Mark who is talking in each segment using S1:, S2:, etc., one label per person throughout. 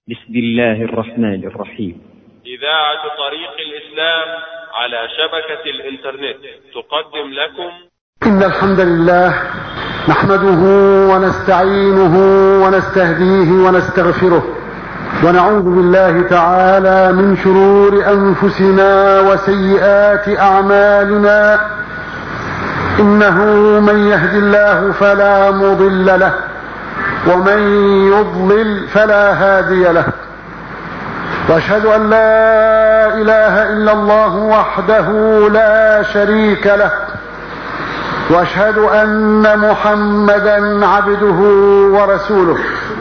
S1: بسم الله الرحمن الرحيم
S2: إذاعة طريق الإسلام على شبكة الإنترنت تقدم لكم
S3: إن الحمد لله نحمده ونستعينه ونستهديه ونستغفره ونعوذ بالله تعالى من شرور أنفسنا وسيئات أعمالنا إنه من يهد الله فلا مضل له ومن يضلل فلا هادي له واشهد ان لا اله الا الله وحده لا شريك له واشهد ان محمدا عبده ورسوله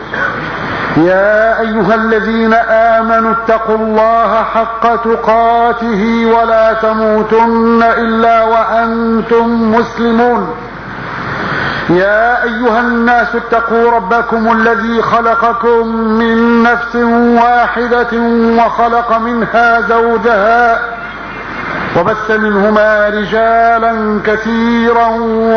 S3: يا ايها الذين امنوا اتقوا الله حق تقاته ولا تموتن الا وانتم مسلمون يا ايها الناس اتقوا ربكم الذي خلقكم من نفس واحده وخلق منها زوجها وبث منهما رجالا كثيرا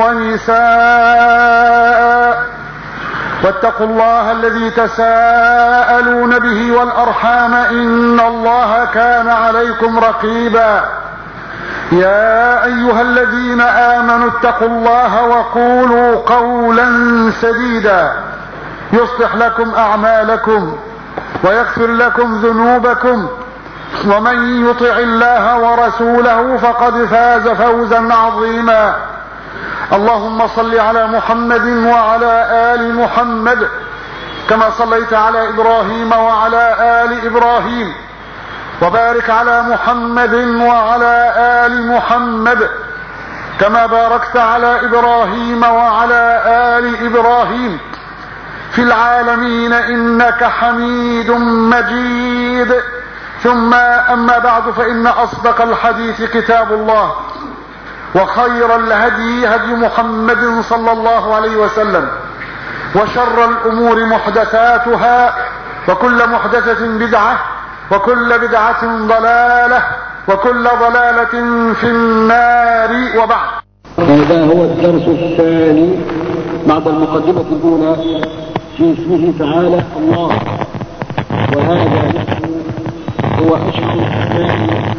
S3: ونساء واتقوا الله الذي تساءلون به والارحام ان الله كان عليكم رقيبا يا ايها الذين امنوا اتقوا الله وقولوا قولا سديدا يصلح لكم اعمالكم ويغفر لكم ذنوبكم ومن يطع الله ورسوله فقد فاز فوزا عظيما اللهم صل على محمد وعلى ال محمد كما صليت على ابراهيم وعلى ال ابراهيم وبارك على محمد وعلى ال محمد كما باركت على ابراهيم وعلى ال ابراهيم في العالمين انك حميد مجيد ثم اما بعد فان اصدق الحديث كتاب الله وخير الهدي هدي محمد صلى الله عليه وسلم وشر الامور محدثاتها وكل محدثه بدعه وكل بدعة ضلالة وكل ضلالة في النار وبعد
S4: هذا هو الدرس الثاني بعد المقدمة الأولى في اسمه تعالى الله وهذا اسم هو أشهر الأسماء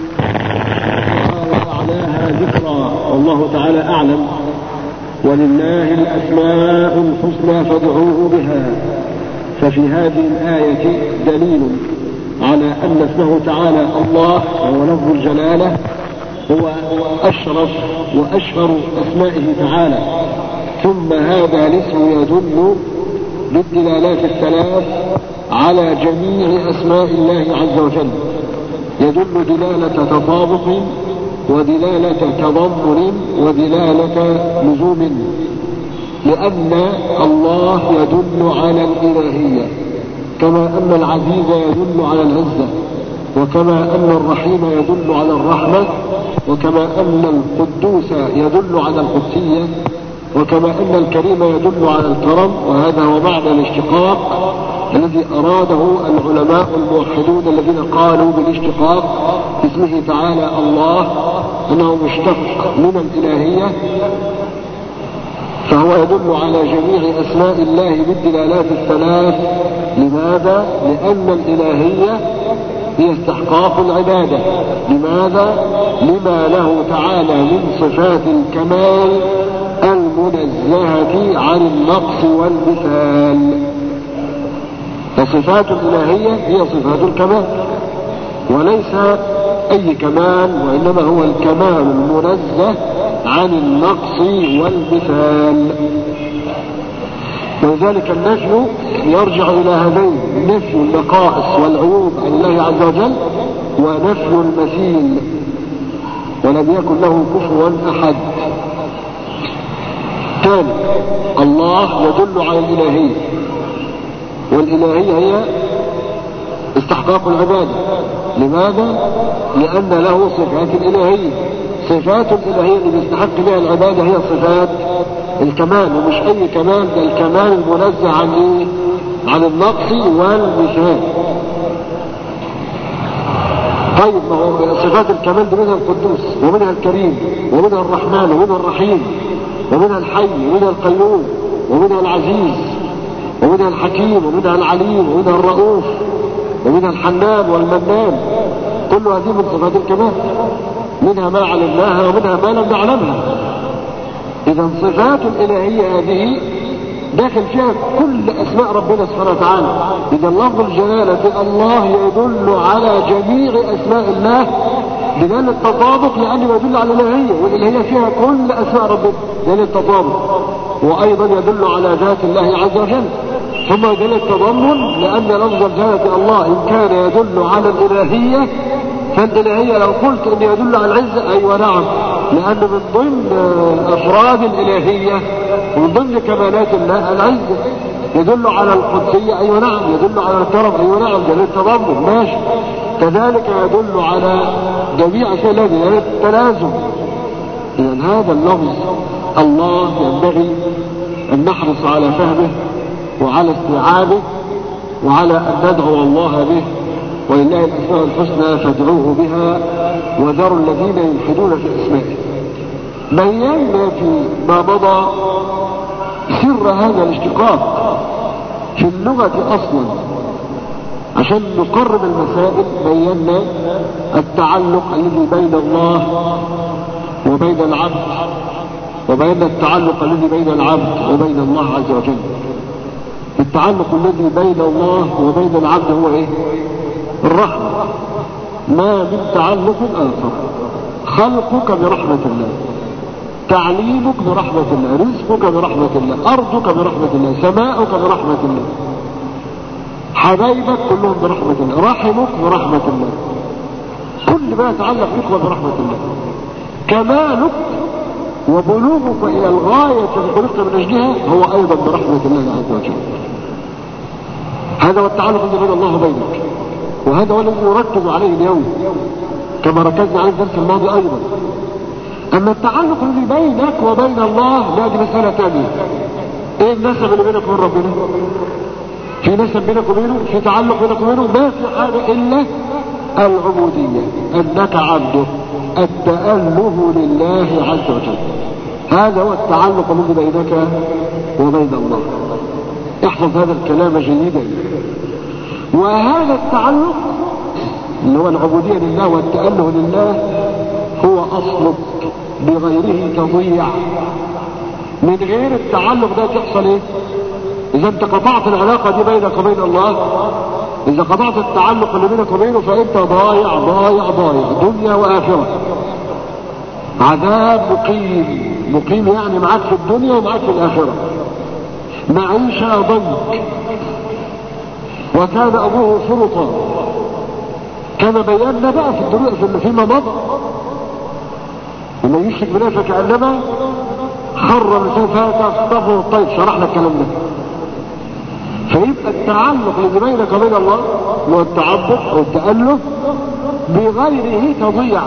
S4: وأعلاها ذكرى والله تعالى أعلم ولله الأسماء الحسنى فادعوه بها ففي هذه الآية دليل على أن اسمه تعالى الله وهو لفظ الجلالة هو أشرف وأشهر أسمائه تعالى ثم هذا الاسم يدل بالدلالات الثلاث على جميع أسماء الله عز وجل يدل دلالة تطابق ودلالة تضمن ودلالة لزوم لأن الله يدل على الإلهية كما أن العزيز يدل على العزة وكما أن الرحيم يدل على الرحمة وكما أن القدوس يدل على القدسية وكما أن الكريم يدل على الكرم وهذا هو معنى الاشتقاق الذي أراده العلماء الموحدون الذين قالوا بالاشتقاق اسمه تعالى الله أنه مشتق من الإلهية فهو يدل على جميع أسماء الله بالدلالات الثلاث لماذا؟ لأن الإلهية هي استحقاق العبادة لماذا؟ لما له تعالى من صفات الكمال المنزهة عن النقص والمثال فصفات الإلهية هي صفات الكمال وليس أي كمال وإنما هو الكمال المنزه عن النقص والمثال ولذلك النفي يرجع إلى هذين نفي النقائص والعيوب عن الله عز وجل ونفي المثيل ولم يكن له كفوا أحد ثاني الله يدل على الإلهية والإلهية هي استحقاق العبادة لماذا؟ لأن له صفات الإلهية صفات الإلهية اللي بيستحق بها العبادة هي صفات الكمال ومش أي كمال ده الكمال المنزه عن إيه؟ عن النقص والمثال طيب ما هو صفات الكمال دي منها القدوس ومنها الكريم ومنها الرحمن ومنها الرحيم ومنها الحي ومنها القيوم ومنها العزيز ومنها الحكيم ومنها العليم ومنها الرؤوف ومنها الحنان والمنان كل هذه من صفات الكمال منها ما علمناها ومنها ما لم نعلمها اذا صفات الالهية هذه داخل فيها كل اسماء ربنا سبحانه وتعالى اذا لفظ الجلالة الله يدل على جميع اسماء الله بدل التطابق لانه يدل على الالهية والالهية فيها كل اسماء ربنا دليل التطابق وايضا يدل على ذات الله عز وجل ثم يدل التضمن لان لفظ الجلالة الله ان كان يدل على الالهية فالالهية لو قلت انه يدل على العزة ايوه نعم لان من ضمن افراد الالهية ومن ضمن كمالات الله العزة يدل على القدسية ايوه نعم يدل على الكرم ايوه نعم دليل التضمن ماشي كذلك يدل على جميع اشياء الله دليل التلازم اذا هذا اللفظ الله ينبغي ان نحرص على فهمه وعلى استيعابه وعلى ان ندعو الله به ولله الاسماء الحسنى فادعوه بها وذروا الذين يلحدون في اسمائه بينا في ما مضى سر هذا الاشتقاق في اللغة اصلا عشان نقرب المسائل بينا التعلق الذي بين الله وبين العبد وبين التعلق الذي بين العبد وبين الله عز وجل التعلق الذي بين الله وبين العبد هو ايه الرحمة ما من تعلق آخر خلقك برحمة الله تعليمك برحمة الله رزقك برحمة الله أرضك برحمة الله سماؤك برحمة الله حبايبك كلهم برحمة الله رحمك برحمة الله كل ما يتعلق بك برحمة الله كمالك وبلوغك إلى الغاية التي خلقت من أجلها هو أيضا برحمة الله عز وجل هذا هو التعلق الذي بين الله وبينك وهذا هو الذي نركز عليه اليوم كما ركزنا عليه الدرس الماضي أيضا أما التعلق الذي بينك وبين الله لا دي مسألة ثانية إيه النسب اللي بينك وبين ربنا في نسب بينك وبينه في تعلق بينك وبينه ما في حاجة إلا العبودية أنك عبده التأله لله عز وجل هذا هو التعلق الذي بينك وبين الله احفظ هذا الكلام جيدا وهذا التعلق اللي هو العبودية لله والتأله لله هو أصلك بغيره تضيع من غير التعلق ده تحصل ايه اذا انت قطعت العلاقة دي بينك وبين الله اذا قطعت التعلق اللي بينك وبينه فانت ضايع ضايع ضايع دنيا واخرة عذاب مقيم مقيم يعني معاك في الدنيا ومعاك في الاخرة معيشة ضنك وكان ابوه فرطا كما بينا بقى في الدروس فيما مضى لما يشرك بالله فكأنما خر من فاته الطيب شرحنا الكلام ده فيبقى التعلق الذي بينك وبين الله هو التعبد او التألف بغيره تضيع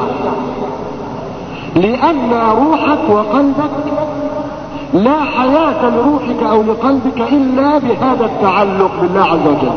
S4: لأن روحك وقلبك لا حياة لروحك او لقلبك الا بهذا التعلق بالله عز وجل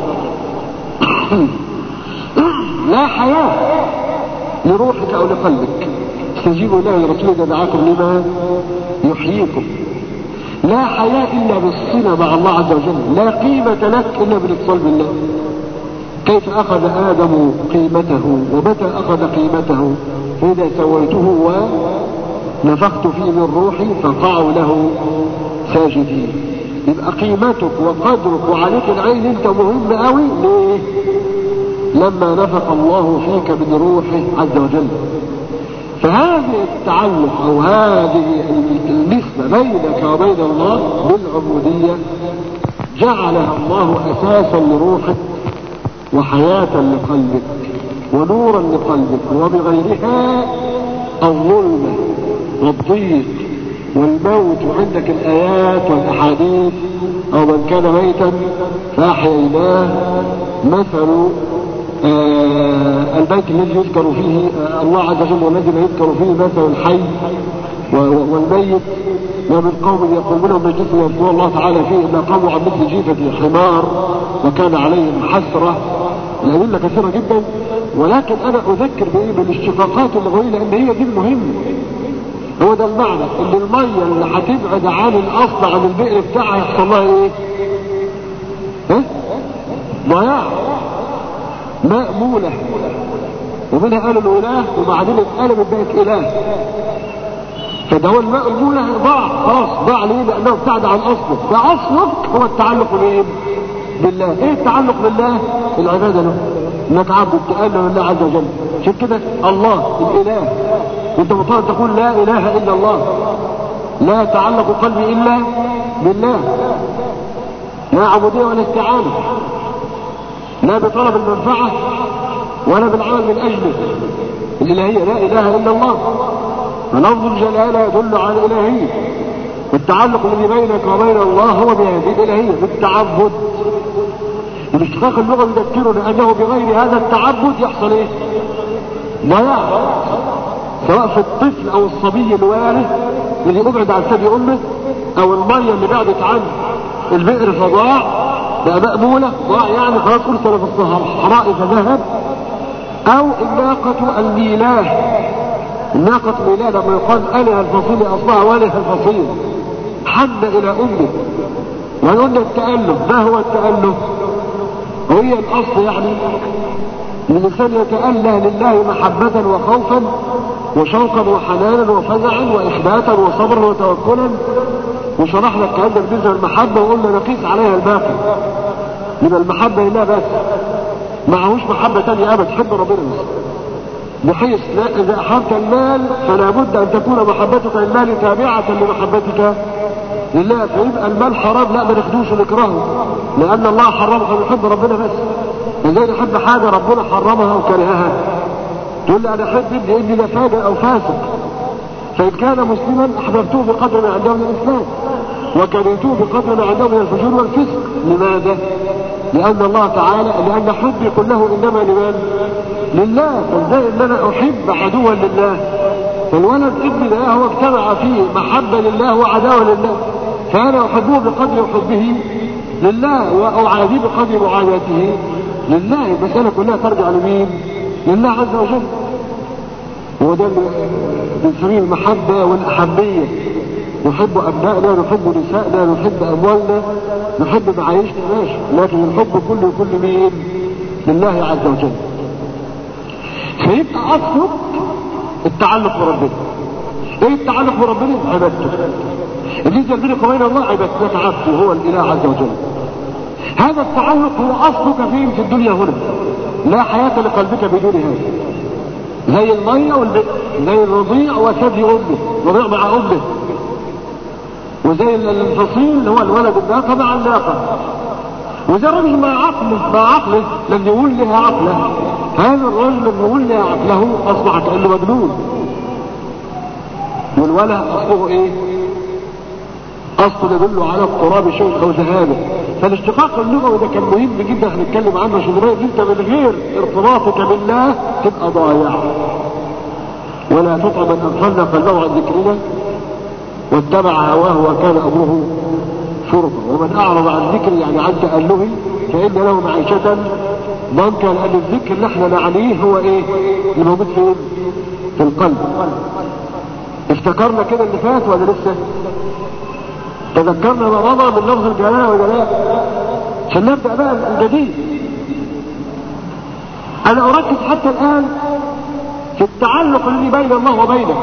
S4: لا حياة لروحك او لقلبك استجيبوا الله لرسوله اذا دعاكم لما يحييكم لا حياة الا بالصلة مع الله عز وجل لا قيمة لك الا بالاتصال بالله كيف اخذ ادم قيمته ومتى اخذ قيمته اذا سويته ونفخت فيه من روحي فقعوا له ساجدين يبقى قيمتك وقدرك وعليك العين انت مهم قوي ليه لما نفخ الله فيك من روحه عز وجل فهذه التعلق او هذه النسبة بينك وبين الله بالعبودية جعلها الله اساسا لروحك وحياة لقلبك ونورا لقلبك وبغيرها الظلمة والضيق والموت وعندك الآيات والأحاديث أو من كان ميتا فأحييناه مثل آه البيت الذي يذكر فيه آه الله عز وجل والذي لا يذكر فيه مثل الحي والميت ومن قوم يقومون مجلس يذكر الله تعالى فيه إلا قاموا عن مثل جيفة حمار وكان عليهم حسرة الأدلة كثيرة جدا ولكن أنا أذكر بإيه بالاشتقاقات اللغوية لأن هي دي المهمة هو ده المعنى ان المية اللي هتبعد عن الاصل عن البئر بتاعها يحصل لها ايه؟ ايه؟ ضياع مأمولة ومنها قالوا الإله وبعدين اتقلبت بقت إله فده هو الماء المولى ضاع خلاص ضاع ليه؟ لأنه ابتعد عن أصله ده أصلك هو التعلق بإيه؟ بالله إيه التعلق بالله؟ العبادة له إنك عبد تأله لله عز وجل عشان كده الله الإله وأنت مطالب تقول لا إله إلا الله لا يتعلق قلبي إلا بالله لا عبودية ولا استعانة لا بطلب المنفعة ولا بالعمل من أجله الإلهية لا إله إلا الله فلفظ الجلالة يدل على الإلهية والتعلق الذي بينك وبين الله هو بهذه الإلهية بالتعبد الاشتقاق اللغوي يذكرنا أنه بغير هذا التعبد يحصل إيه؟ ضياع سواء في الطفل أو الصبي الوارث اللي أبعد عن ثدي أمه أو المية اللي بعدت عن البئر فضاع بقى مأمولة ضاع يعني خلاص أرسل في الصحراء فذهب أو الناقة الميلاه الناقة الميلاه لما يقال أله الفصيل أصلها وله الفصيل حن إلى أمه وقلنا التألف ما هو التألف وهي الأصل يعني الإنسان يتأله لله محبة وخوفا وشوقا وحنانا وفزعا وإخباتا وصبرا وتوكلا وشرحنا الكلام ده بالنسبة للمحبة وقلنا نقيس عليها الباقي يبقى المحبة لله بس معهوش محبة تانية أبد تحب ربنا بس بحيث لا إذا أحببت المال فلا بد أن تكون محبتك للمال تابعة لمحبتك لله فيبقى المال حرام لا ما ناخدوش ونكرهه لأن الله حرمه فنحب ربنا بس ازاي نحب حاجة ربنا حرمها أو كرهها تقول لي أنا أحب ابني ابني ده فاجر أو فاسق فإن كان مسلما أحببته بقدر ما عنده من الإسلام وكرهته بقدر ما عنده من الفجور والفسق لماذا؟ لأن الله تعالى لأن حبي كله إنما لمن؟ لله فازاي ان انا احب عدوا لله فالولد ابني ده هو اجتمع فيه محبة لله وعداوة لله فانا احبه بقدر حبه لله واعاديه بقدر معاداته لله المسألة كلها ترجع لمين لله عز وجل هو ده بنسميه المحبة والأحبية نحب أبنائنا نحب نسائنا نحب أموالنا نحب معايشنا ماشي لكن الحب كله كل مين لله عز وجل فيبقى اصله التعلق بربنا ايه التعلق بربنا عبادته اللي ينزل بينك وبين الله عبادتك عبده هو الاله عز وجل هذا التعلق هو اصلك فيه في الدنيا هنا لا حياة لقلبك بدون هذا زي المية والبئر زي الرضيع وثدي امه رضيع مع امه وزي الفصيل اللي هو الولد الناقة مع الناقة وده الرجل مع عقله مع عقله لم يقول لها عقله هذا الرجل لم يقول لها عقله اصبح كانه مجنون والوله اصله ايه اصله يدل على اضطراب شيء او ذهابه فالاشتقاق اللغوي ده كان مهم جدا هنتكلم عنه عشان نبين انت من غير ارتباطك بالله تبقى ضايع ولا تطع من اغفلنا قلبه عن ذكرنا واتبع هواه وكان امره شرطا ومن اعرض عن ذكري يعني عن تألهي فإن له معيشة ضنكا لأن الذكر اللي احنا نعنيه هو ايه اللي موجود فين في القلب افتكرنا كده اللي فات ولا لسه تذكرنا ما مضى من لفظ الجلالة ولا لا عشان نبدأ بقى الجديد انا اركز حتى الان في التعلق الذي بين الله وبينك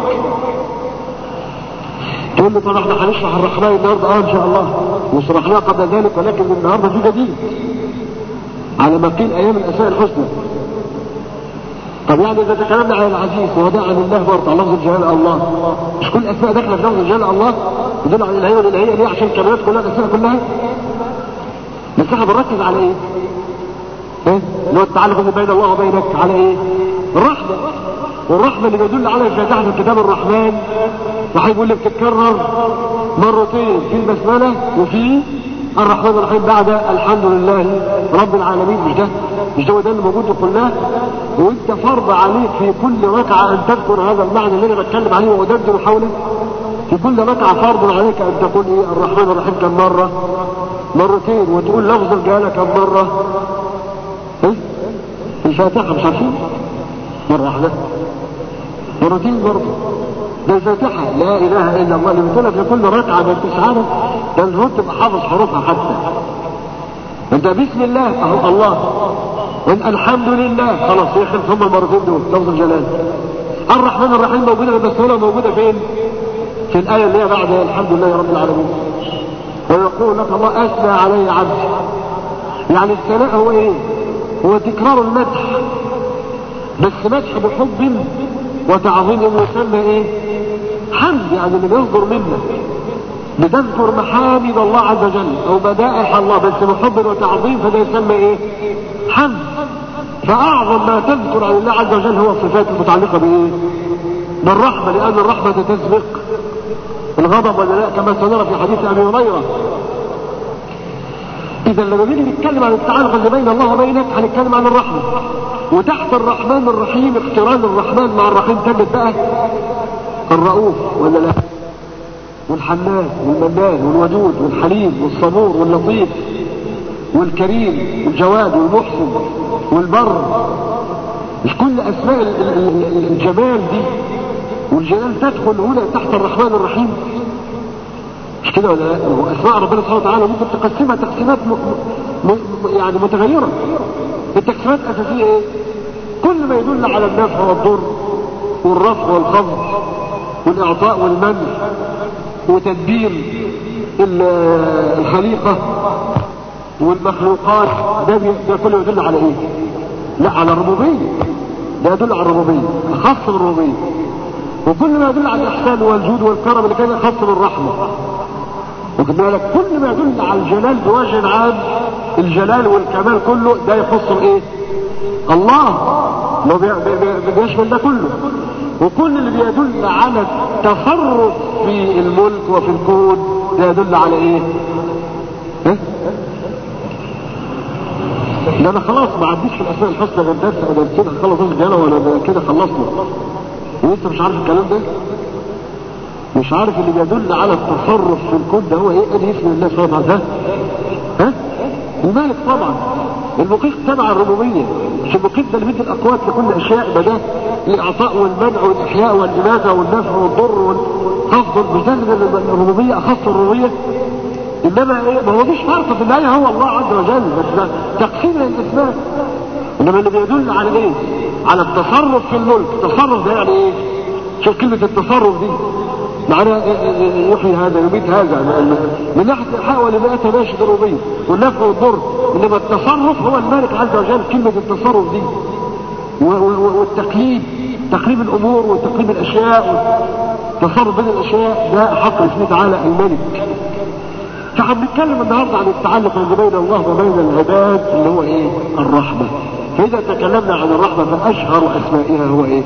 S4: تقول لي طب احنا هنشرح الرحمن النهارده اه ان شاء الله وشرحناه قبل ذلك ولكن النهارده في جديد على ما قيل ايام الاسماء الحسنى طب يعني اذا تكلمنا عن العزيز وهو ده عن الله برضه على لفظ الجلال الله مش كل الاسماء داخله في لفظ الجلال الله يدل على الالهيه والالهيه ليه عشان الكلمات كلها الاسماء كلها بس احنا بنركز على ايه؟ ايه؟ اللي هو التعلق اللي بين الله وبينك على ايه؟ الرحمه والرحمه اللي بيدل على الفاتحه في كتاب الرحمن وهيقول لك تتكرر مرتين في البسمله وفي الرحمن الرحيم بعد الحمد لله رب العالمين مش ده مش ده ده اللي موجود قلناه وانت فرض عليك في كل ركعه ان تذكر هذا المعنى اللي انا بتكلم عليه وادندن حوله في كل ركعه فرض عليك ان تقول ايه الرحمن الرحيم كم مره مرتين وتقول لفظ الجلاله كم مره ايه الفاتحه مش عارفين مره واحده مرتين برضه ده الفاتحة لا إله إلا الله اللي بتقولها في كل ركعة ما انتش عارف ده المفروض تبقى حافظ حروفها حتى انت بسم الله اهو الله الحمد لله خلاص يخلص هم المرتين دول لفظ الجلال الرحمن الرحيم موجودة بس هنا موجودة فين في الآية اللي هي بعد الحمد لله رب العالمين ويقول لك الله أثنى علي عبدي يعني الثناء هو ايه هو تكرار المدح بس مدح بحب وتعظيم يسمى ايه حمد يعني اللي بيصدر منا بتذكر محامد الله عز وجل او مدائح الله بس بحب وتعظيم فده يسمى ايه حمد فاعظم ما تذكر عن الله عز وجل هو الصفات المتعلقه بايه بالرحمه لان الرحمه تسبق الغضب ولا لا كما سنرى في حديث ابي هريره اذا لما نيجي نتكلم عن التعلق اللي بين الله وبينك هنتكلم عن الرحمه وتحت الرحمن الرحيم اقتران الرحمن مع الرحيم تمت بقى الرؤوف ولا لا والحنان والمنان والودود والحليم والصبور واللطيف والكريم والجواد والمحسن والبر مش كل اسماء ال- ال- ال- الجمال دي والجلال تدخل هنا تحت الرحمن الرحيم مش كده ولا لا هو اسماء ربنا سبحانه وتعالى ممكن تقسمها تقسيمات م... م... يعني متغيره التقسيمات الاساسيه ايه كل ما يدل على النفع والضر والرفع والخفض والاعطاء والمنع وتدبير ال- الخليقه والمخلوقات ده, بي... ده كله يدل على ايه لا على الربوبيه ده يدل على الربوبيه خاص بالربوبيه وكل ما يدل على الاحسان والجود والكرم اللي كان خاص بالرحمه واخد بالك كل ما يدل على الجلال بوجه عام الجلال والكمال كله ده يخص الايه الله لو بي- بي- بي- بيشمل ده كله وكل اللي بيدل على التصرف في الملك وفي الكون ده يدل على ايه ها؟ ده انا خلاص ما عديش في الاسماء الحسنى غير درس او درسين هنخلص الجلاله ولا ده كده خلصنا ولسه مش عارف الكلام ده مش عارف اللي بيدل على التصرف في الكون ده هو ايه ادي اسم الله سبحانه وتعالى ها المالك طبعا المقيت تبع الربوبيه مش المقيت ده اللي بيدي الاقوات لكل اشياء ده ده الاعطاء والمنع والاحياء والاماته والنفع والضر والخفض مش ده اللي الربوبيه اخص الربوبيه انما ايه ما هو مفيش فرق في النهايه هو الله عز وجل بس ده تقسيم للاسماء انما اللي بيدل على ايه على التصرف في الملك التصرف ده يعني ايه شوف كلمة التصرف دي معناها يحيي هذا يميت هذا من ناحية الإحاء والإماتة ماشي ضرورية والنفع والضر إنما التصرف هو المالك عز وجل كلمة التصرف دي و- و- والتقليد تقليب الأمور وتقليب الأشياء والتصرف بين الأشياء ده حق اسمه تعالى الملك فهنتكلم النهارده عن التعلق اللي بين الله وبين العباد اللي هو ايه؟ الرحمه. فاذا تكلمنا عن الرحمه فاشهر اسمائها هو ايه؟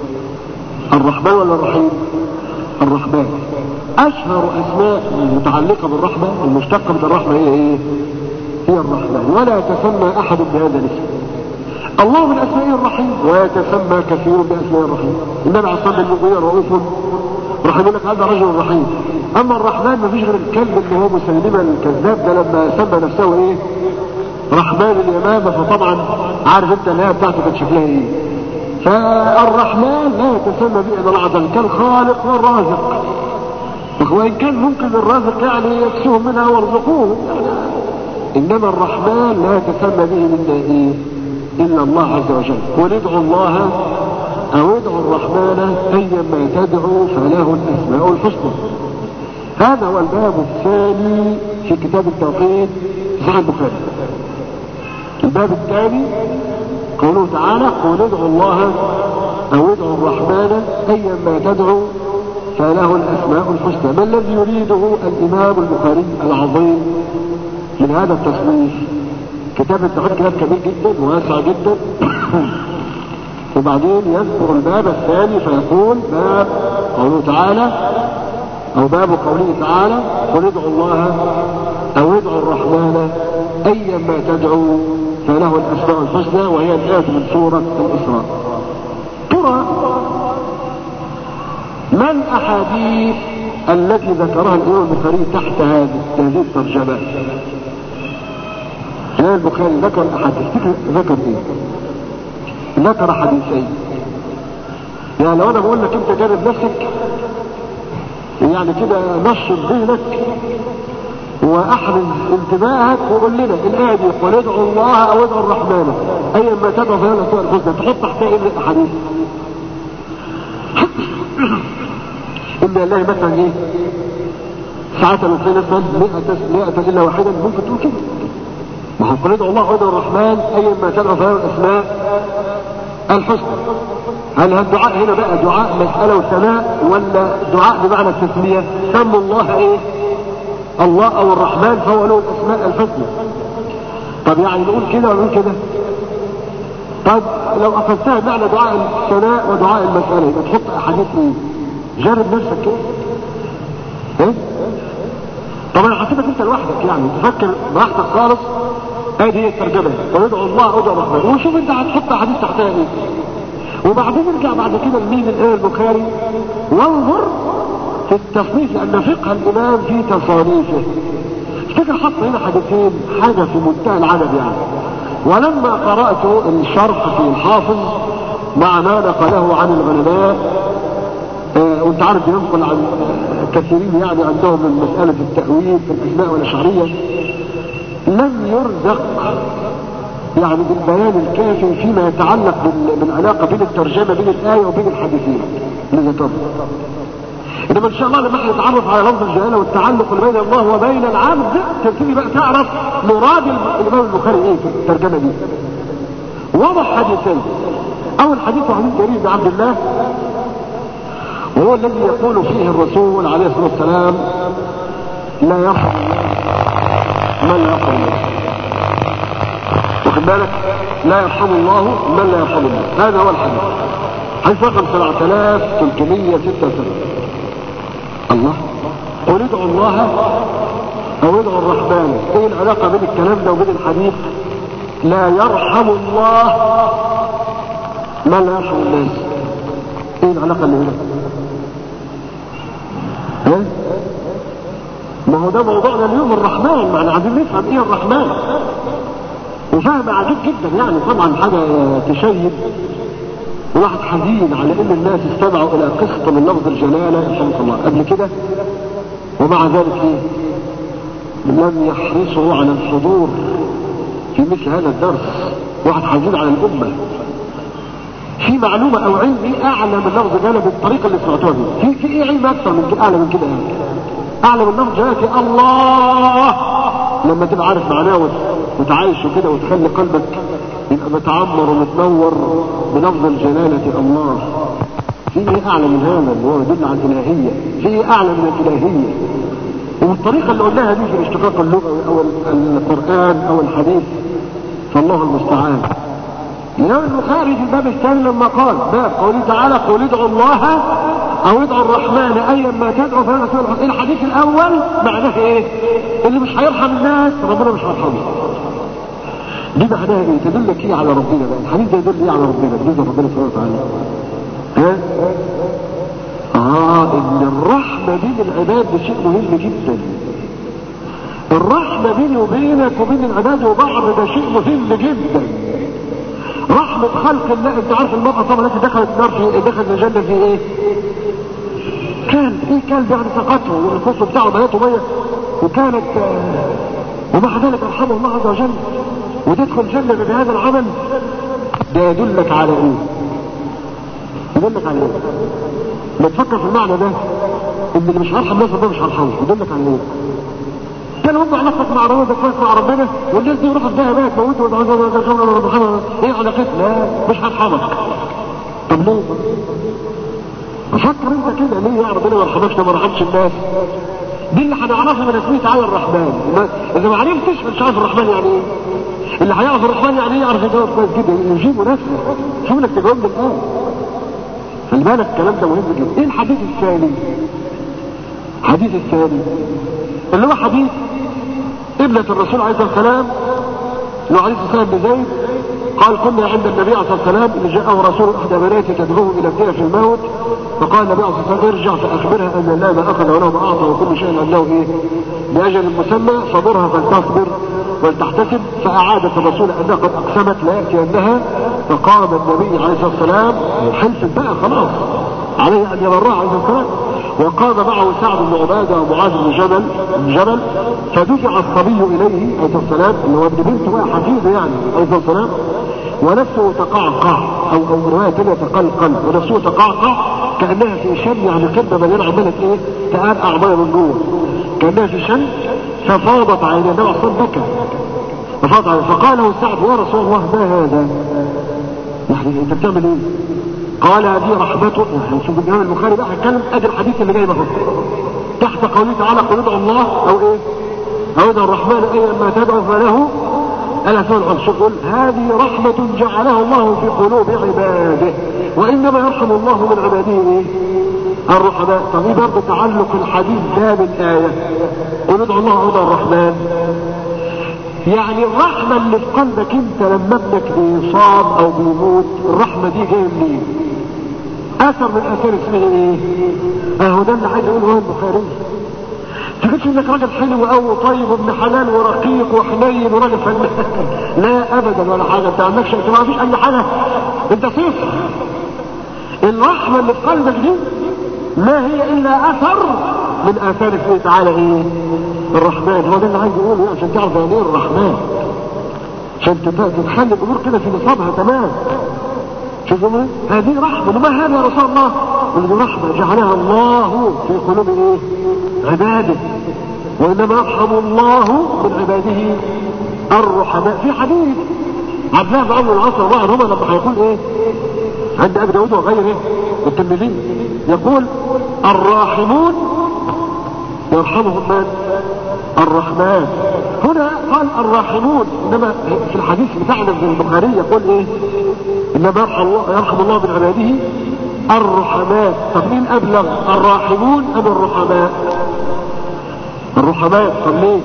S4: الرحمن ولا الرحيم؟ الرحمن. اشهر اسماء المتعلقه بالرحمه المشتقه من الرحمه هي ايه؟ هي الرحمن ولا يتسمى احد بهذا الاسم. الله من اسمائه الرحيم ويتسمى كثير باسماء الرحيم. النبي عليه الصلاه والسلام رؤوف رحيم يقول لك هذا رجل رحيم اما الرحمن ما فيش غير الكلب اللي هو مسيلمة الكذاب ده لما سمى نفسه ايه رحمن اليمامة فطبعا عارف انت الهيئة بتاعته كانت شكلها ايه فالرحمن لا يتسمى به الا الله عز وجل كالخالق والرازق وان كان ممكن الرازق يعني يكسوهم منها وارزقوهم انما الرحمن لا يتسمى به الا ايه الا الله عز وجل قل ادعوا الله او ادعوا الرحمن ايما تدعوا فله الاسماء الحسنى هذا هو الباب الثاني في كتاب التوحيد في صحيح البخاري الباب الثاني قوله تعالى قل ادعوا الله او ادعوا الرحمن ايما تدعوا فله الاسماء الحسنى ما الذي يريده الامام البخاري العظيم من هذا التصنيف كتاب التوحيد كتاب كبير جدا وواسع جدا وبعدين يذكر الباب الثاني فيقول باب قوله تعالى او باب قوله تعالى قل ادعوا الله او ادعوا الرحمن ايما تدعوا فله الاسماء الحسنى وهي الايه من سوره الاسراء ترى ما الاحاديث التي ذكرها الامام البخاري تحت هذه هذه الترجمه الامام البخاري ذكر الاحاديث ذكر ايه ذكر حديثين يعني لو انا بقول لك انت جرب نفسك يعني كده نشط ذهنك واحرز انتباهك وقول لنا الايه دي قل ادعوا الله او ادعوا الرحمن ايا ما تدعو فهي الاسماء الحسنى تحط تحتها ايه من الاحاديث ان الله مثلا ايه ساعات لما تلاقي ناس 100 100 الا واحدا ممكن تقول كده ما هو قل ادعوا الله وادعوا الرحمن ايا ما تدعو فهي الاسماء الحسنى هل الدعاء هنا بقى دعاء مسألة وثناء ولا دعاء بمعنى التسمية سموا الله ايه الله او الرحمن فهو له الاسماء الحسنى طب يعني نقول كده ولا نقول كده طب لو اخذتها بمعنى دعاء الثناء ودعاء المسألة يبقى تحط احاديث ايه جرب نفسك كده ايه طبعا هسيبك انت لوحدك يعني تفكر براحتك خالص ادي هي الترجمه وادعوا الله وادعوا الرحمن وشوف انت هتحط احاديث تحتها ايه وبعدين ارجع بعد كده لمين الامام البخاري وانظر في التصنيف لان فقه الامام في تصانيفه افتكر حط هنا حديثين حاجه في منتهى العدد يعني ولما قرات الشرح في الحافظ مع ما نقله عن العلماء آه وانت عارف ينقل عن كثيرين يعني عندهم من مساله التاويل في الاسماء والاشعريه لم يرزق يعني بالبيان الكافي فيما يتعلق بالعلاقة بين الترجمة بين الآية وبين الحديثين اللي ذكرنا انما ان شاء الله لما احنا نتعرف على لفظ الجلالة والتعلق اللي بين الله وبين العبد تبتدي بقى تعرف مراد الامام البخاري ايه في الترجمة دي وضح حديثين اول حديث حديث جرير بن عبد الله وهو الذي يقول فيه الرسول عليه الصلاة والسلام لا يرحم من لا يرحم الله واخد بالك لا يرحم الله من لا يرحم الله هذا هو الحديث حديث رقم 7376 الله قل ادعوا الله او ادعوا الرحمن ايه العلاقه بين الكلام ده وبين الحديث لا يرحم الله من لا يرحم الناس ايه العلاقه اللي هنا ها ما هو ده موضوعنا اليوم الرحمن معنى عايزين نفهم ايه الرحمن وفهم عجيب جدا يعني طبعا حاجة تشيب واحد حزين على ان الناس استمعوا الى قسط من لفظ الجلالة رحمه الله قبل كده ومع ذلك ايه لم يحرصوا على الحضور في مثل هذا الدرس واحد حزين على الامة في معلومة او علم ايه اعلى من لفظ الجلالة بالطريقة اللي سمعتوها دي في في ايه علم اكثر من كده اعلى من كده يعني اعلى من لفظ جلالة الله لما تبقى عارف معناه وتعايش كده وتخلي قلبك يبقى متعمر ومتنور بلفظ الجلالة الله في ايه اعلى من هذا اللي هو يدل على الالهية في ايه اعلى من الالهية والطريقة اللي قلناها دي في الاشتقاق اللغوي او القرآن او الحديث فالله المستعان الإمام البخاري في الباب الثاني لما قال باب قوله تعالى قل ادعوا الله او ادعوا الرحمن ايا ما تدعوا فهو رسول الحديث الاول معناه ايه اللي مش هيرحم الناس ربنا مش هيرحمه دي معناها ايه تدلك ايه على ربنا بقى الحديث ده يدل ايه على ربنا بالنسبه لربنا سبحانه وتعالى ها اه ان الرحمه بين العباد ده شيء مهم جدا الرحمه بيني وبينك وبين العباد وبعض ده شيء مهم جدا رحمة خلق الله انت عارف المرأة طبعا التي دخلت النار في دخلت الجنة في ايه كان ايه كلب يعني سقطه والقصة بتاعه بناته مية وكانت آه ومع ذلك ارحمه الله عز وجل وتدخل الجنة بهذا العمل ده يدلك على ايه يدلك على ايه ما تفكر في المعنى ده ان اللي مش هيرحم الناس ده مش هيرحمه يدلك على ايه كان هم علاقتك مع ربنا كويس مع ربنا والناس دي يروحوا تلاقيها بقى تموتوا ايه علاقتنا لا مش هرحمك طب ليه فكر انت كده ليه يا ربنا ما يرحمكش ما رحمش الناس دي اللي هنعرفها من اسمه تعالى الرحمن اذا ما عرفتش مش عارف الرحمن يعني ايه اللي هيعرف الرحمن يعني ايه يعرف يجاوب كويس جدا يجيب مناسبه شوف لك تجاوب الان خلي بالك الكلام ده مهم جدا ايه الحديث الثاني الحديث الثاني اللي هو حديث ابنة الرسول عليه الصلاة والسلام اللي عليه الصلاة والسلام بزيد قال كنا عند النبي عليه الصلاة والسلام اللي جاءه رسول احدى بناته تدعوه الى ابنها في الموت فقال النبي عليه الصلاة والسلام ارجع فاخبرها ان الله ما اخذ وله ما اعطى وكل شيء عنده ايه باجل مسمى صبرها فلتصبر ولتحتسب فاعادت الرسول انها قد اقسمت لا ياتي انها فقام النبي عليه الصلاة والسلام حلف بقى خلاص عليه ان يبرها عليه الصلاة والسلام وقام معه سعد بن عبادة ومعاذ بن جبل بن جبل فدفع الصبي إليه عليه السلام اللي هو ابن بنته بقى حفيده يعني عليه السلام ونفسه تقعقع أو أو رواية ثانية تقلقل ونفسه تقعقع كأنها في شم يعني كلمة مليانة عمالة إيه تقرقع مية من جوه كأنها في شم ففاضت عيناه النبي صلى بكى ففاضت عيناه فقال له سعد يا رسول الله ما هذا؟ يعني أنت بتعمل إيه؟ قال هذه رحمته شوف الإمام البخاري بقى هيتكلم ادي الحديث اللي جاي اهو تحت قوله تعالى قل ادعوا الله او ايه؟ او ادعوا الرحمن ايا ما تدعو فله الاسماء الحسنى شوف يقول هذه رحمة جعلها الله في قلوب عباده وانما يرحم الله من عباده ايه؟ الرحماء طب ايه برضه تعلق الحديث ده بالايه قل ادعوا الله او ادعوا الرحمن يعني الرحمة اللي في قلبك انت لما ابنك بيصاب او بيموت الرحمة دي جاية منين اثر من اثار اسمه ايه اهو ده اللي عايز يقوله هو البخاري تقولش انك راجل حلو قوي وطيب وابن حلال ورقيق وحنين وراجل فنان لا ابدا ولا حاجه انت ما عندكش انت ما فيش اي حاجه انت صفر الرحمه اللي في قلبك دي ما هي الا اثر من اثار اسمه تعالى ايه الرحمن هو ده اللي عايز يقوله عشان تعرف يعني ايه الرحمن عشان تتخلي الامور كده في نصابها تمام شوفوا هذه رحمة وما هذا يا رسول الله اللي رحمة جعلها الله في قلوب ايه عباده وانما يرحم الله من عباده الرحماء في حديث عبد الله بن عمرو العاص رضي الله لما هيقول ايه عند ابي داود وغيره والترمذي يقول الراحمون يرحمهم من الرحمن هنا قال الراحمون انما في الحديث بتاعنا في البخاري يقول ايه انما يرحم الله يرحم الله من عباده الرحماء طب مين ابلغ الراحمون ام الرحماء الرحماء طب ليه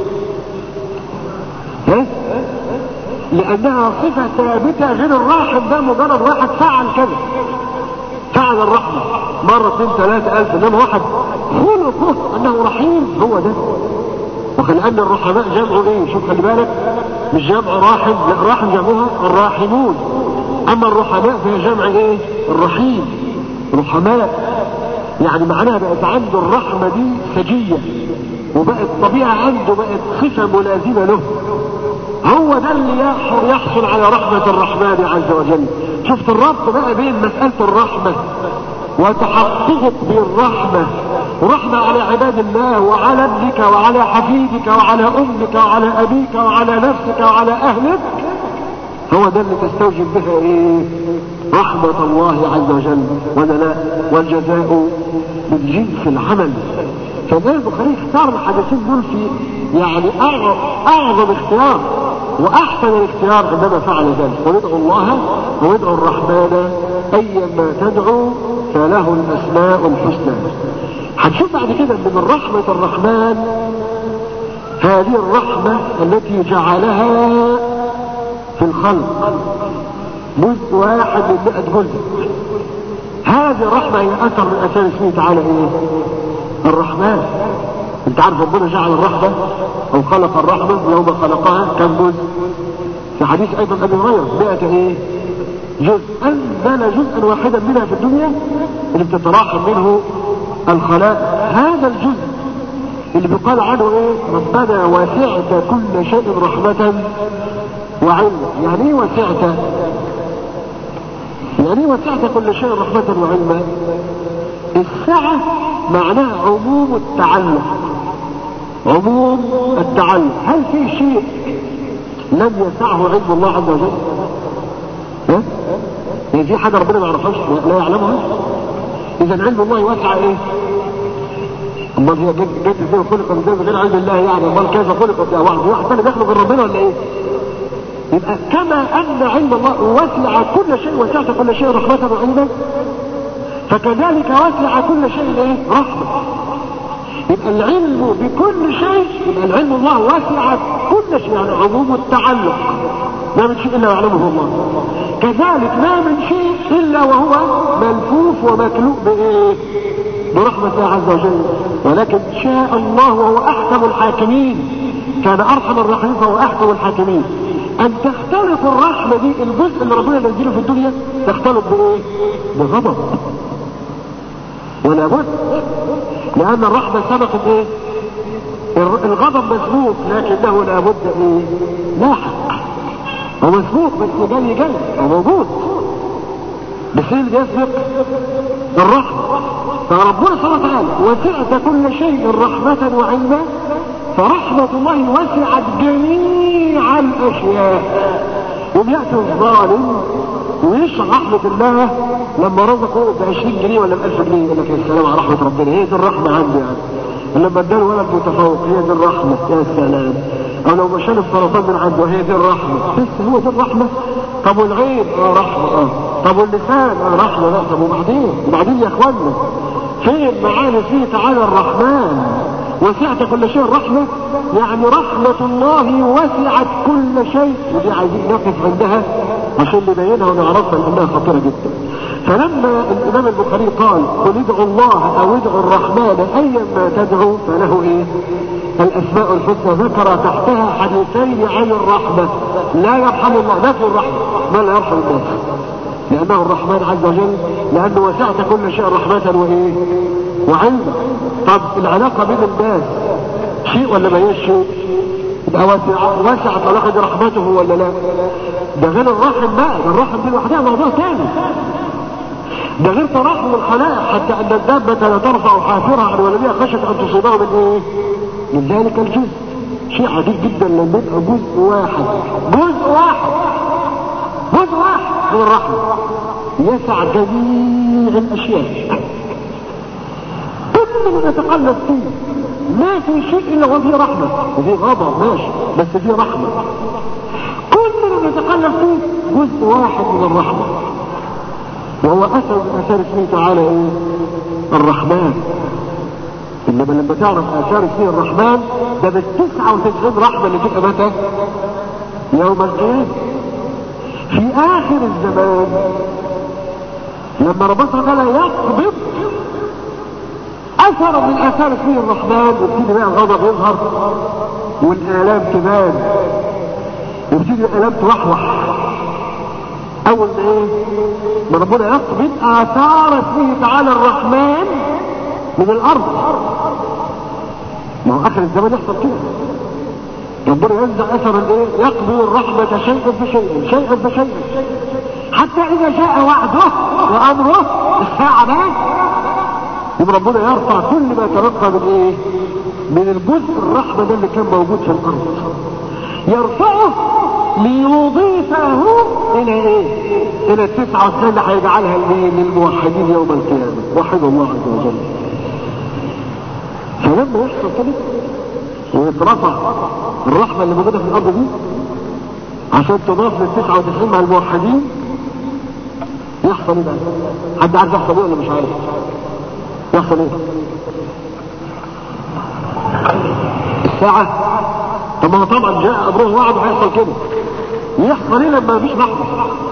S4: ها لانها صفة ثابتة غير الراحم ده مجرد واحد فعل كذا فعل الرحمة مرة اثنين ثلاثة الف انما واحد خلقه انه رحيم هو ده وكأن الرحماء جمع ايه شوف خلي بالك مش جمع راحم لا راحم جمعها الراحمون اما الرحماء فهي جمع ايه الرحيم رحماء يعني معناها بقت عنده الرحمة دي سجية وبقت طبيعة عنده بقت صفة ملازمة له هو ده اللي يحصل على رحمة الرحمن عز وجل شفت الربط بقى بين مسألة الرحمة وتحققت بالرحمة ورحمة على عباد الله وعلى ابنك وعلى حفيدك وعلى امك وعلى ابيك وعلى نفسك وعلى اهلك هو ده اللي تستوجب بها ايه رحمة الله عز وجل ولا لا والجزاء من جنس العمل فالإمام البخاري اختار الحديثين دول في يعني اعظم اختيار واحسن الاختيار عندما فعل ذلك وندعو الله وندعو الرحمن ايما تدعو فله الاسماء الحسنى هنشوف بعد كده ان من رحمة الرحمن هذه الرحمة التي جعلها في الخلق جزء واحد من مئة جزء هذه الرحمة هي اثر من اثار اسمه تعالى ايه الرحمن انت عارف ربنا جعل الرحمة او خلق الرحمة يوم خلقها كم جزء في حديث ايضا ابي هريرة مئة ايه جزء انزل جزءا واحدا منها في الدنيا اللي بتتراحم منه الخلاء هذا الجزء اللي بيقال عنه ايه ربنا وسعت كل شيء رحمة وعلما يعني ايه وسعت يعني ايه وسعت كل شيء رحمة وعلما السعة معناها عموم التعلق عموم التعلق هل في شيء لم يسعه علم الله عز وجل ها يعني في حاجة ربنا ما يعرفهاش لا يعلمها اذا علم الله واسع ايه امال هي جد جد ازاي خلقت ازاي غير علم الله يعني امال كيف خلقت يا واحد واحد ثاني بيخلق غير ربنا ولا ايه يبقى كما ان علم الله وسع كل شيء وسعت كل شيء رحمة وعلما فكذلك وسع كل شيء ايه رحمة يبقى العلم بكل شيء يبقى العلم الله وسع كل شيء يعني عموم التعلق ما من شيء الا يعلمه الله كذلك ما من شيء الا وهو ملفوف ومكلوء بايه برحمة الله عز وجل ولكن شاء الله وهو احكم الحاكمين كان ارحم الراحمين فهو احكم الحاكمين ان تختلط الرحمة دي الجزء اللي ربنا نزله في الدنيا تختلط بايه بغضب ولا بد لان الرحمة سبقت ايه الغضب مسبوق لكنه لابد ايه لاحق هو مسبوق بس جاي جاي هو موجود بس اللي يسبق الرحمة فربنا سبحانه وتعالى وسعت كل شيء رحمة وعلما فرحمة الله وسعت جميع الأشياء وبيأتي الظالم ويشرح رحمة الله لما رزقه ب 20 جنيه ولا ب 1000 جنيه يقول لك يا سلام على رحمة ربنا هي دي الرحمة عنده يعني لما اداله ولد متفوق هي دي الرحمة يا سلام او لو مشان السرطان من عنده هي دي الرحمة بس هو دي الرحمة طب والعين اه رحمة اه طب واللسان اه رحمة لا طب وبعدين وبعدين يا اخوانا فين معاني فيه تعالى الرحمن وسعت كل شيء الرحمة يعني رحمة الله وسعت كل شيء ودي عايزين نقف عندها عشان نبينها ونعرفها لانها خطيرة جدا فلما الامام البخاري قال قل ادعوا الله او ادعوا الرحمن ايا ما تدعو فله ايه الاسماء الحسنى ذكر تحتها حديثين عن الرحمة لا يرحم الله نفي الرحمة ما لا يرحم الناس لانه الرحمن عز وجل لانه وسعت كل شيء رحمة وايه وعلما طب العلاقة بين الناس شيء ولا ما هيش شيء يبقى وسع وسعت علاقة رحمته ولا لا ده غير الرحم بقى ده الرحم دي لوحدها موضوع تاني ده غير ترحم الخلائق حتى ان الدابة لا ترفع حافرها عن ولدها خشية ان تصيبها من ايه من ذلك الجزء شيء عجيب جدا لما يبقى جزء واحد جزء واحد جزء واحد من الرحمة يسع جميع الاشياء كل ما نتقلب فيه ما في شيء الا وفيه رحمة وفيه غضب ماشي بس فيه رحمة كل ما نتقلب فيه جزء واحد من الرحمة وهو اثر من اثار اسمه تعالى ايه الرحمن انما لما تعرف اثار اسمه الرحمن ده بالتسعة وتسعين رحمة اللي تبقى متى يوم القيامة في اخر الزمان لما ربنا تعالى يقبض اثر من اثار اسمه الرحمن وابتدي بقى الغضب يظهر والالام تبان وابتدي الالام توحوح اول ما ايه ما ربنا يقبض اثار اسمه تعالى الرحمن من الارض ما هو اخر الزمان يحصل كده ربنا ينزع اثر الايه يقبض الرحمة شيئا فشيئا شيئا فشيئا حتى اذا جاء وعده وامره الساعة بقى يبقى ربنا يرفع كل ما ترقى من ايه من الجزء الرحمة ده اللي كان موجود في الارض يرفعه ليضيفه الى ايه الى التسعة والتسعين اللي هيجعلها للموحدين يوم القيامة وحد الله عز وجل فلما يحصل كده ويترفع الرحمة اللي موجودة في الارض دي عشان تضاف للتسعة وتسعين مع الموحدين يحصل ايه بقى حد عارف يحصل ايه ولا مش عارف يحصل ايه الساعة طب ما طبعا جاء امره وعد وهيحصل كده يحصل ايه لما مفيش رحمة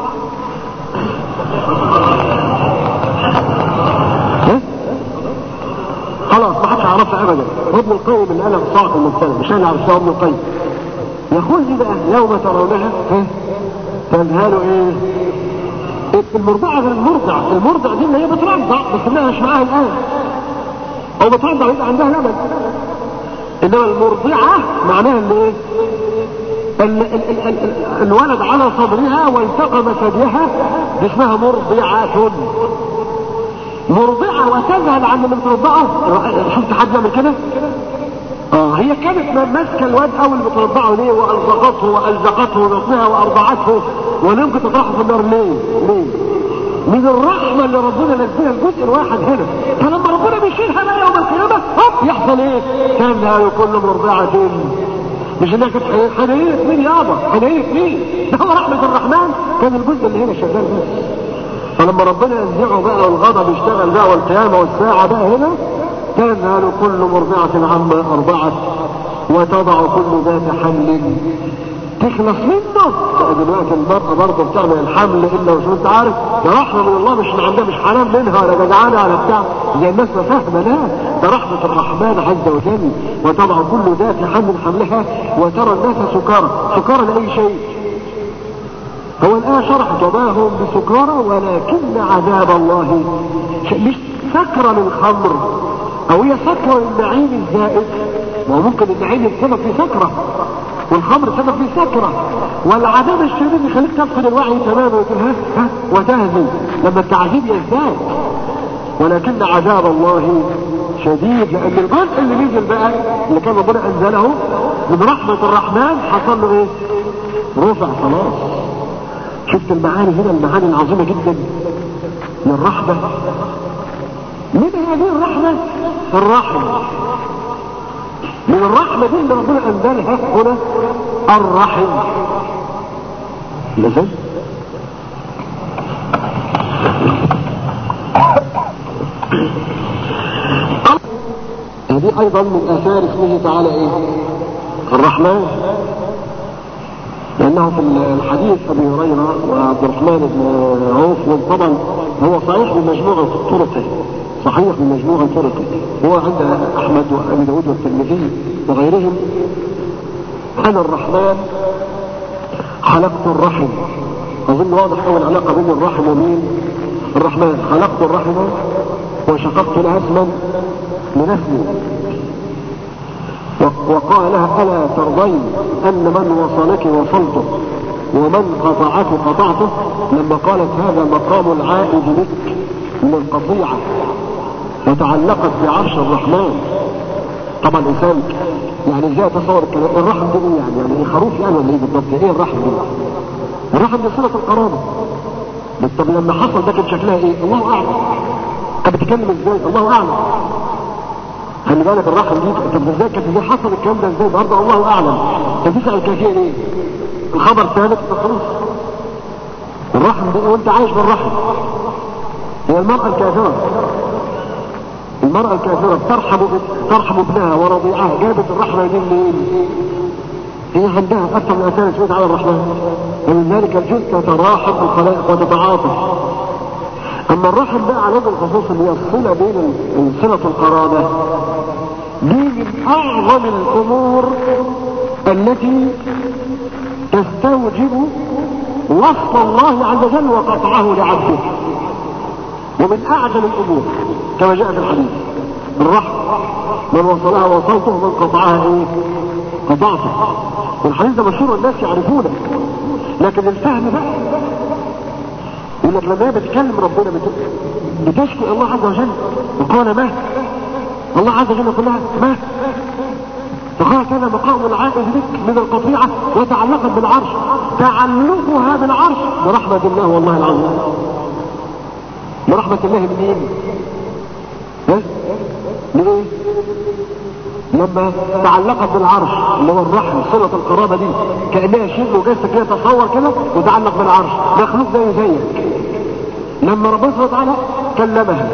S4: خلاص ما حدش يعرفها ابدا ابن القيم اللي قالها في صاعق المبتلى مش انا عرفتها ابن القيم يقول لي بقى يوم ترونها تذهلوا ايه المرضعة غير المرضع المرضع دي اللي هي بترضع بس انها مش معاها الان او بترضع يبقى عندها لبن انما المرضعة معناها اللي ايه ال ال ال ال ال الولد على صدرها والتقم ثديها دي اسمها مرضعة مرضعة وتذهل عن من ترضعه شفت حد يعمل كده اه هي كانت ماسكه الواد اول بترضعه ليه والزقته والزقته بطنها وارضعته ولا يمكن تطرحه في النار ليه ليه من الرحمة اللي ربنا نزلها الجزء الواحد هنا فلما ربنا بيشيلها بقى يوم القيامة هوب يحصل ايه كان كل مرضعة مش انها كانت حنينة مين يابا حنينة مين ده هو رحمة الرحمن كان الجزء اللي هنا شغال بس فلما ربنا ينزعه بقى والغضب يشتغل بقى والقيامة والساعة بقى هنا تذهل كل مرضعة عما أرضعت وتضع كل ذات حمل تخلص منه دلوقتي المرأة برضه بتعمل الحمل إلا وشو أنت عارف ده رحمة من الله مش من عندها مش حرام منها ولا جدعانة ولا بتاع زي الناس ما فاهمة لا ده رحمة الرحمن عز وجل وتضع كل ذات حمل حملها وترى الناس سكارى سكارى لأي شيء هو الآن شرح وما هم بسكارى ولكن عذاب الله مش سكرة للخمر او هي سكرة للنعيم الزائد وممكن النعيم السبب في سكرة والخمر سبب في سكرة والعذاب الشديد يخليك تفقد الوعي تماما وتقول ها ها وتهزم لما التعذيب يزداد ولكن عذاب الله شديد لان الجزء اللي نزل بقى اللي كان ربنا انزله من رحمة الرحمن حصل له ايه رفع خلاص شفت المعاني هنا المعاني العظيمة جدا للرحمة من هذه الرحمة الرحمة من الرحمة دي اللي ربنا انزلها هنا الرحم لازم هذه ايضا من اثار اسمه تعالى ايه الرحمن لانه في الحديث ابي هريره وعبد الرحمن بن عوف طبعا هو صحيح بمجموعه طرقه صحيح بمجموعه طرقه هو عند احمد وابي داود والترمذي وغيرهم انا الرحمن خلقت الرحم اظن واضح قوي العلاقه بين الرحم ومين الرحمن خلقت الرحم وشققت لها اسما لنسمي وقال لها ألا ترضين أن من وصلك وصلته ومن قطعك قطعته لما قالت هذا مقام العائد بك من القطيعة وتعلقت بعرش الرحمن طبعا الإنسان يعني ازاي تصور الكلام الرحم دي ايه يعني يعني ايه خروف يعني ولا ايه بالضبط ايه الرحم دي الرحم دي صلة القرابة طب لما حصل ده كان شكلها ايه الله اعلم كانت بتتكلم ازاي الله اعلم خلي بالك الرحم دي طب ازاي كانت ازاي حصل الكلام ده ازاي برضه الله اعلم انت تسال الكافيه ليه الخبر ثابت خلاص الرحم دي وانت عايش بالرحم هي المرأة الكافرة المرأة الكافرة ترحم ترحم ابنها ورضيعها جابت الرحمة دي منين؟ هي عندها أكثر من أثار سويت على الرحمن ومن ذلك الجزء تتراحم الخلائق وتتعاطف اما الرحم بقى على وجه الخصوص اللي هي الصله بين صله القرابه دي من اعظم الامور التي تستوجب وصف الله عز وجل وقطعه لعبده ومن اعجل الامور كما جاء في الحديث الرحم من وصلها وصلته ومن قطعها ايه قطعته والحديث ده مشهور والناس يعرفونه لكن الفهم بقى يقول لك لما هي بتكلم ربنا بتشكي الله عز وجل وقال ما الله عز وجل يقول لها ما فقال كان مقام العائد بك من القطيعة وتعلقت بالعرش تعلقها بالعرش برحمة الله والله العظيم برحمة الله من مين؟ ها؟ من ايه؟ لما تعلقت بالعرش اللي هو الرحم صلة القرابة دي كأنها شيء مجسد كده تصور كده وتعلق بالعرش مخلوق زي زيك لما ربنا سبحانه وتعالى كلمها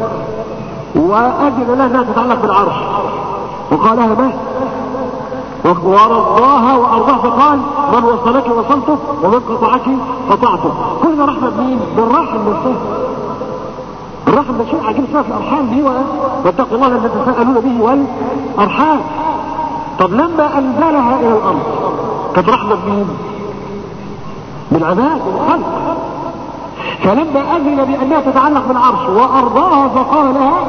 S4: وأذن لها انها تتعلق بالعرش وقال لها ما ورضاها وارضاها فقال من وصلك وصلته ومن قطعك قطعته كل ده رحمه بمين؟ بالرحم نفسه الرحم ده شيء عجيب اسمها في الارحام دي واتقوا الله الذي تساءلون به والارحام طب لما انزلها الى الارض كانت رحمه بمين؟ بالعباد والخلق فلما اذن بانها تتعلق بالعرش وارضاها فقال لها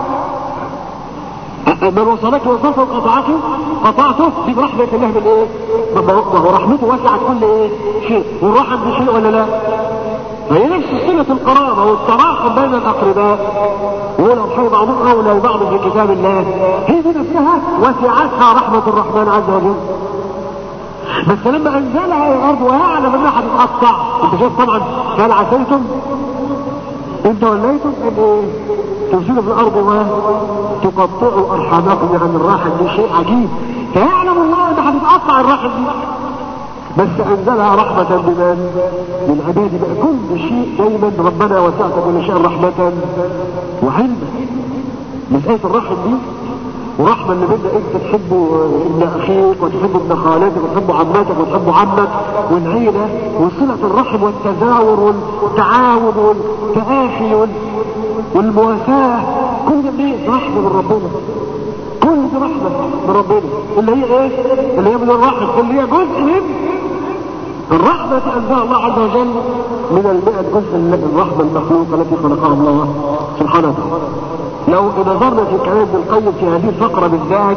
S4: من وصلك وصلت قطعته قطعته دي برحمة الله من ايه ما هو رحمته وسعت كل ايه شيء والرحم دي شيء ولا لا فهي نفس صلة القرابة والتراحم بين الأقرباء والأرحام بعضهم أولى ببعض في كتاب الله هي دي نفسها وسعتها رحمة الرحمن عز وجل بس لما أنزلها إلى الأرض ويعلم أنها هتتقطع أنت شايف طبعا قال عسيتم إن توليتم أن إيه تفسدوا في الأرض وتقطعوا أرحامكم يعني الراحل دي شيء عجيب فيعلم الله أنها هتتقطع الراحل دي بس انزلها رحمة بمن بالعباد بقى كل شيء دايما ربنا وسعت كل شيء رحمة وعلما مسألة الرحم دي ورحمة اللي بدنا انت تحب ابن اخيك وتحب ابن خالتك وتحب عمتك وتحب عمك والعيلة وصلة الرحم والتزاور والتعاون والتآخي والمواساة كل ده ايه رحمة من ربنا كل دي رحمة من ربنا اللي هي ايه اللي هي من الرحم اللي هي جزء من الرحمة أنزل الله عز وجل من المئة جزء من الرحمة المخلوقة التي خلقها الله سبحانه وتعالى لو نظرنا في كلام ابن القيم في هذه الفقرة بالذات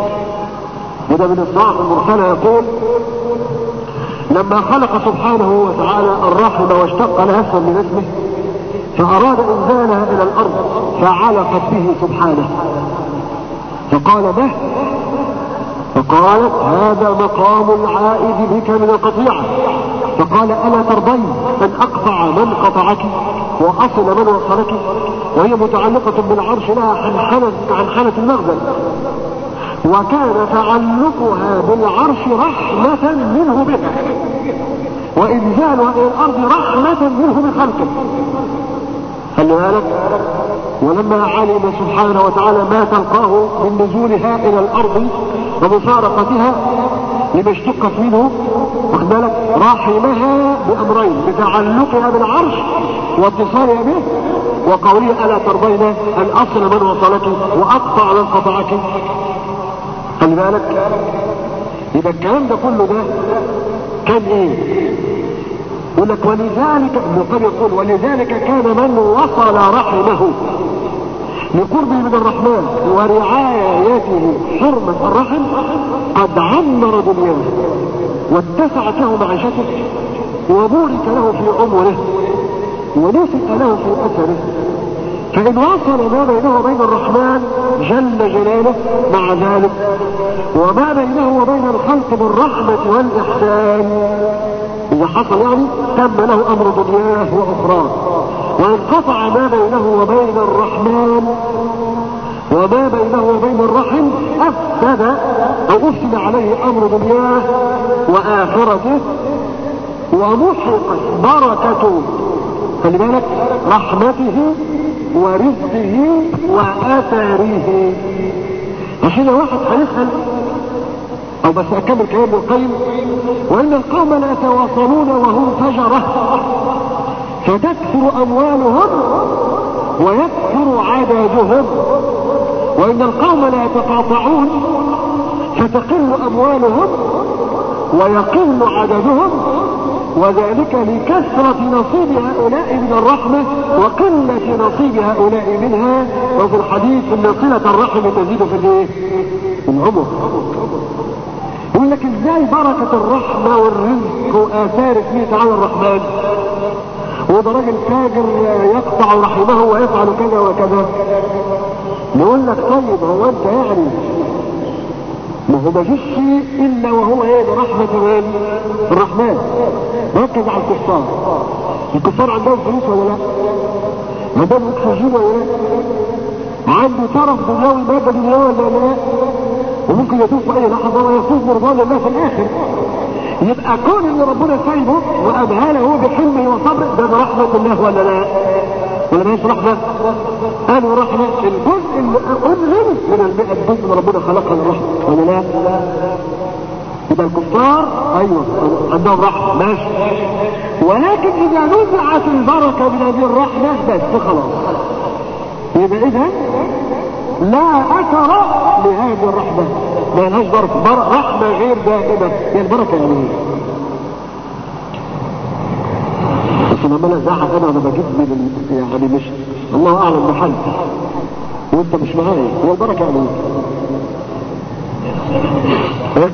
S4: وده من الصعب المرسلة يقول لما خلق سبحانه وتعالى الرحم واشتق لها اسما من اسمه فأراد إنزالها إلى الأرض فعلقت به سبحانه فقال به فقالت هذا مقام العائد بك من القطيعة فقال ألا ترضين أن أقطع من قطعك وأصل من وصلك وهي متعلقة بالعرش لها حنحنة حنحنة المغزل وكان تعلقها بالعرش رحمة منه بها وإنزالها إلى الأرض رحمة منه بخلقه خلي بالك ولما علم سبحانه وتعالى ما تلقاه من نزولها إلى الأرض ومفارقتها لما اشتقت منه واخد بالك رحمها بأمرين بتعلقها بالعرش واتصالها به وقولها ألا ترضين أن أصل من وصلك وأقطع من قطعك خلي بالك يبقى الكلام ده كله ده كان ايه يقول لك ولذلك ابن القيم يقول ولذلك كان من وصل رحمه لقربه من الرحمن ورعايته حرمة الرحم قد عمر دنياه واتسعت له معيشته وبورك له في عمره ونسئ له في اثره فإن وصل ما بينه وبين الرحمن جل جلاله مع ذلك وما بينه وبين الخلق بالرحمة والإحسان إذا حصل يعني تم له أمر دنياه وأخراه وانقطع ما بينه وبين الرحمن وما بينه وبين الرحم أفسد أو أفسد عليه أمر دنياه وآخرته ومحقت بركة خلي بالك رحمته ورزقه وأثره عشان واحد هيسأل أو بس أكمل كلام ابن القيم وإن القوم لا يتواصلون وهم فجرة فتكثر أموالهم ويكثر عددهم وإن القوم لا يتقاطعون فتقل أموالهم ويقل عددهم وذلك لكثرة نصيب هؤلاء من الرحمة وقلة نصيب هؤلاء منها وفي الحديث ان صلة الرحم تزيد في الايه؟ في العمر يقول لك ازاي بركة الرحمة والرزق واثار اسمه تعالى الرحمن وده راجل تاجر يقطع رحمه ويفعل كذا وكذا نقول لك طيب هو انت يعني ما هو ما فيش شيء الا وهو ايه برحمة من الرحمن ركز على الكفار الكفار عندهم فلوس ولا لا عندهم اكسجين ولا لا عنده طرف دنيوي مادة دنيوي ولا لا وممكن يتوب في اي لحظة ويفوز برضوان الله في الاخر يبقى كون ان ربنا سايبه وابهاله بحلمه وصبر ده برحمة الله ولا لا ولا ما رحمة قالوا رحمة الجزء اللي أنزل من المئة جزء اللي ربنا خلقها للرحمة ولا لا يبقى الكفار ايوه عندهم رحمة ماشي ولكن اذا نزعت البركة من هذه الرحمة بس خلاص يبقى اذا لا اثر لهذه الرحمة ما لهاش بركة بر... رحمة غير دائمة هي البركة يعني ايه بس لما انا زعل انا انا بجيب من يعني مش الله اعلم بحل وانت مش معايا هو البركه يعني ايه؟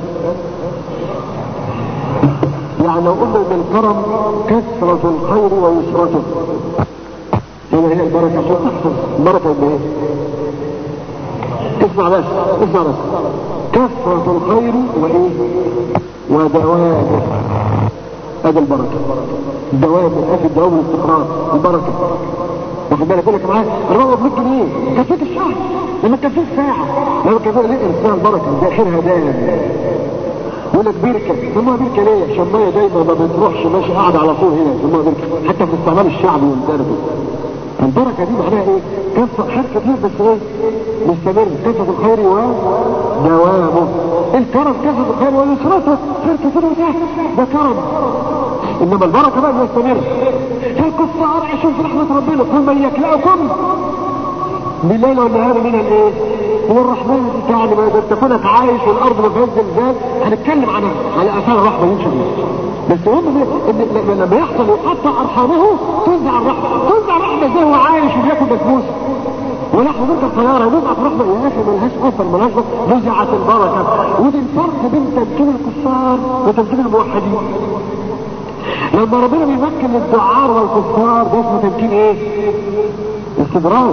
S4: يعني لو قلنا ان الكرم كثرة الخير ويسرته هنا هي البركة عشان تحصل البركة قد ايه؟ اسمع بس اسمع بس كثرة الخير وايه؟ ودوامه هذا البركة الدوام الأكل الدوام الاستقرار البركة واخد بالك يقول لك معايا الرغبة ب 100 جنيه كفيت الشهر لما كفيت ساعة لما كفيت ليه اسمها البركة ده خيرها دايم يقول لك بركة سموها بركة ليه عشان المية دايما ما بتروحش ماشي قاعدة على طول هنا سموها بركة حتى في استعمال الشعبي والدربي البركة دي معناها ايه كثرة خير كتير بس ايه مستمر كثرة الخير ودوامه الكرم كثرة الخير ويسرته خير كتير وده ده كرم انما البركة بقى يستمر الكفار عشان في رحمة ربنا كل من يكلأكم بالليل والنهار من الايه هو الرحمن يعني ما انت كونك عايش والارض ما فيهاش زلزال هنتكلم عنها على اثار الرحمه يمشي بس هم ان لما يحصل يقطع ارحامه تنزع الرحمه تنزع الرحمه كده هو عايش وبياكل بسبوسه ونحن نركب طياره ونبقى في رحمه يا اخي ملهاش اثر ملهاش نزعت البركه ودي الفرق بين تمكين الكفار وتمكين الموحدين لما ربنا بيمكن الدعار والكفار ده اسمه تمكين ايه؟ استدراج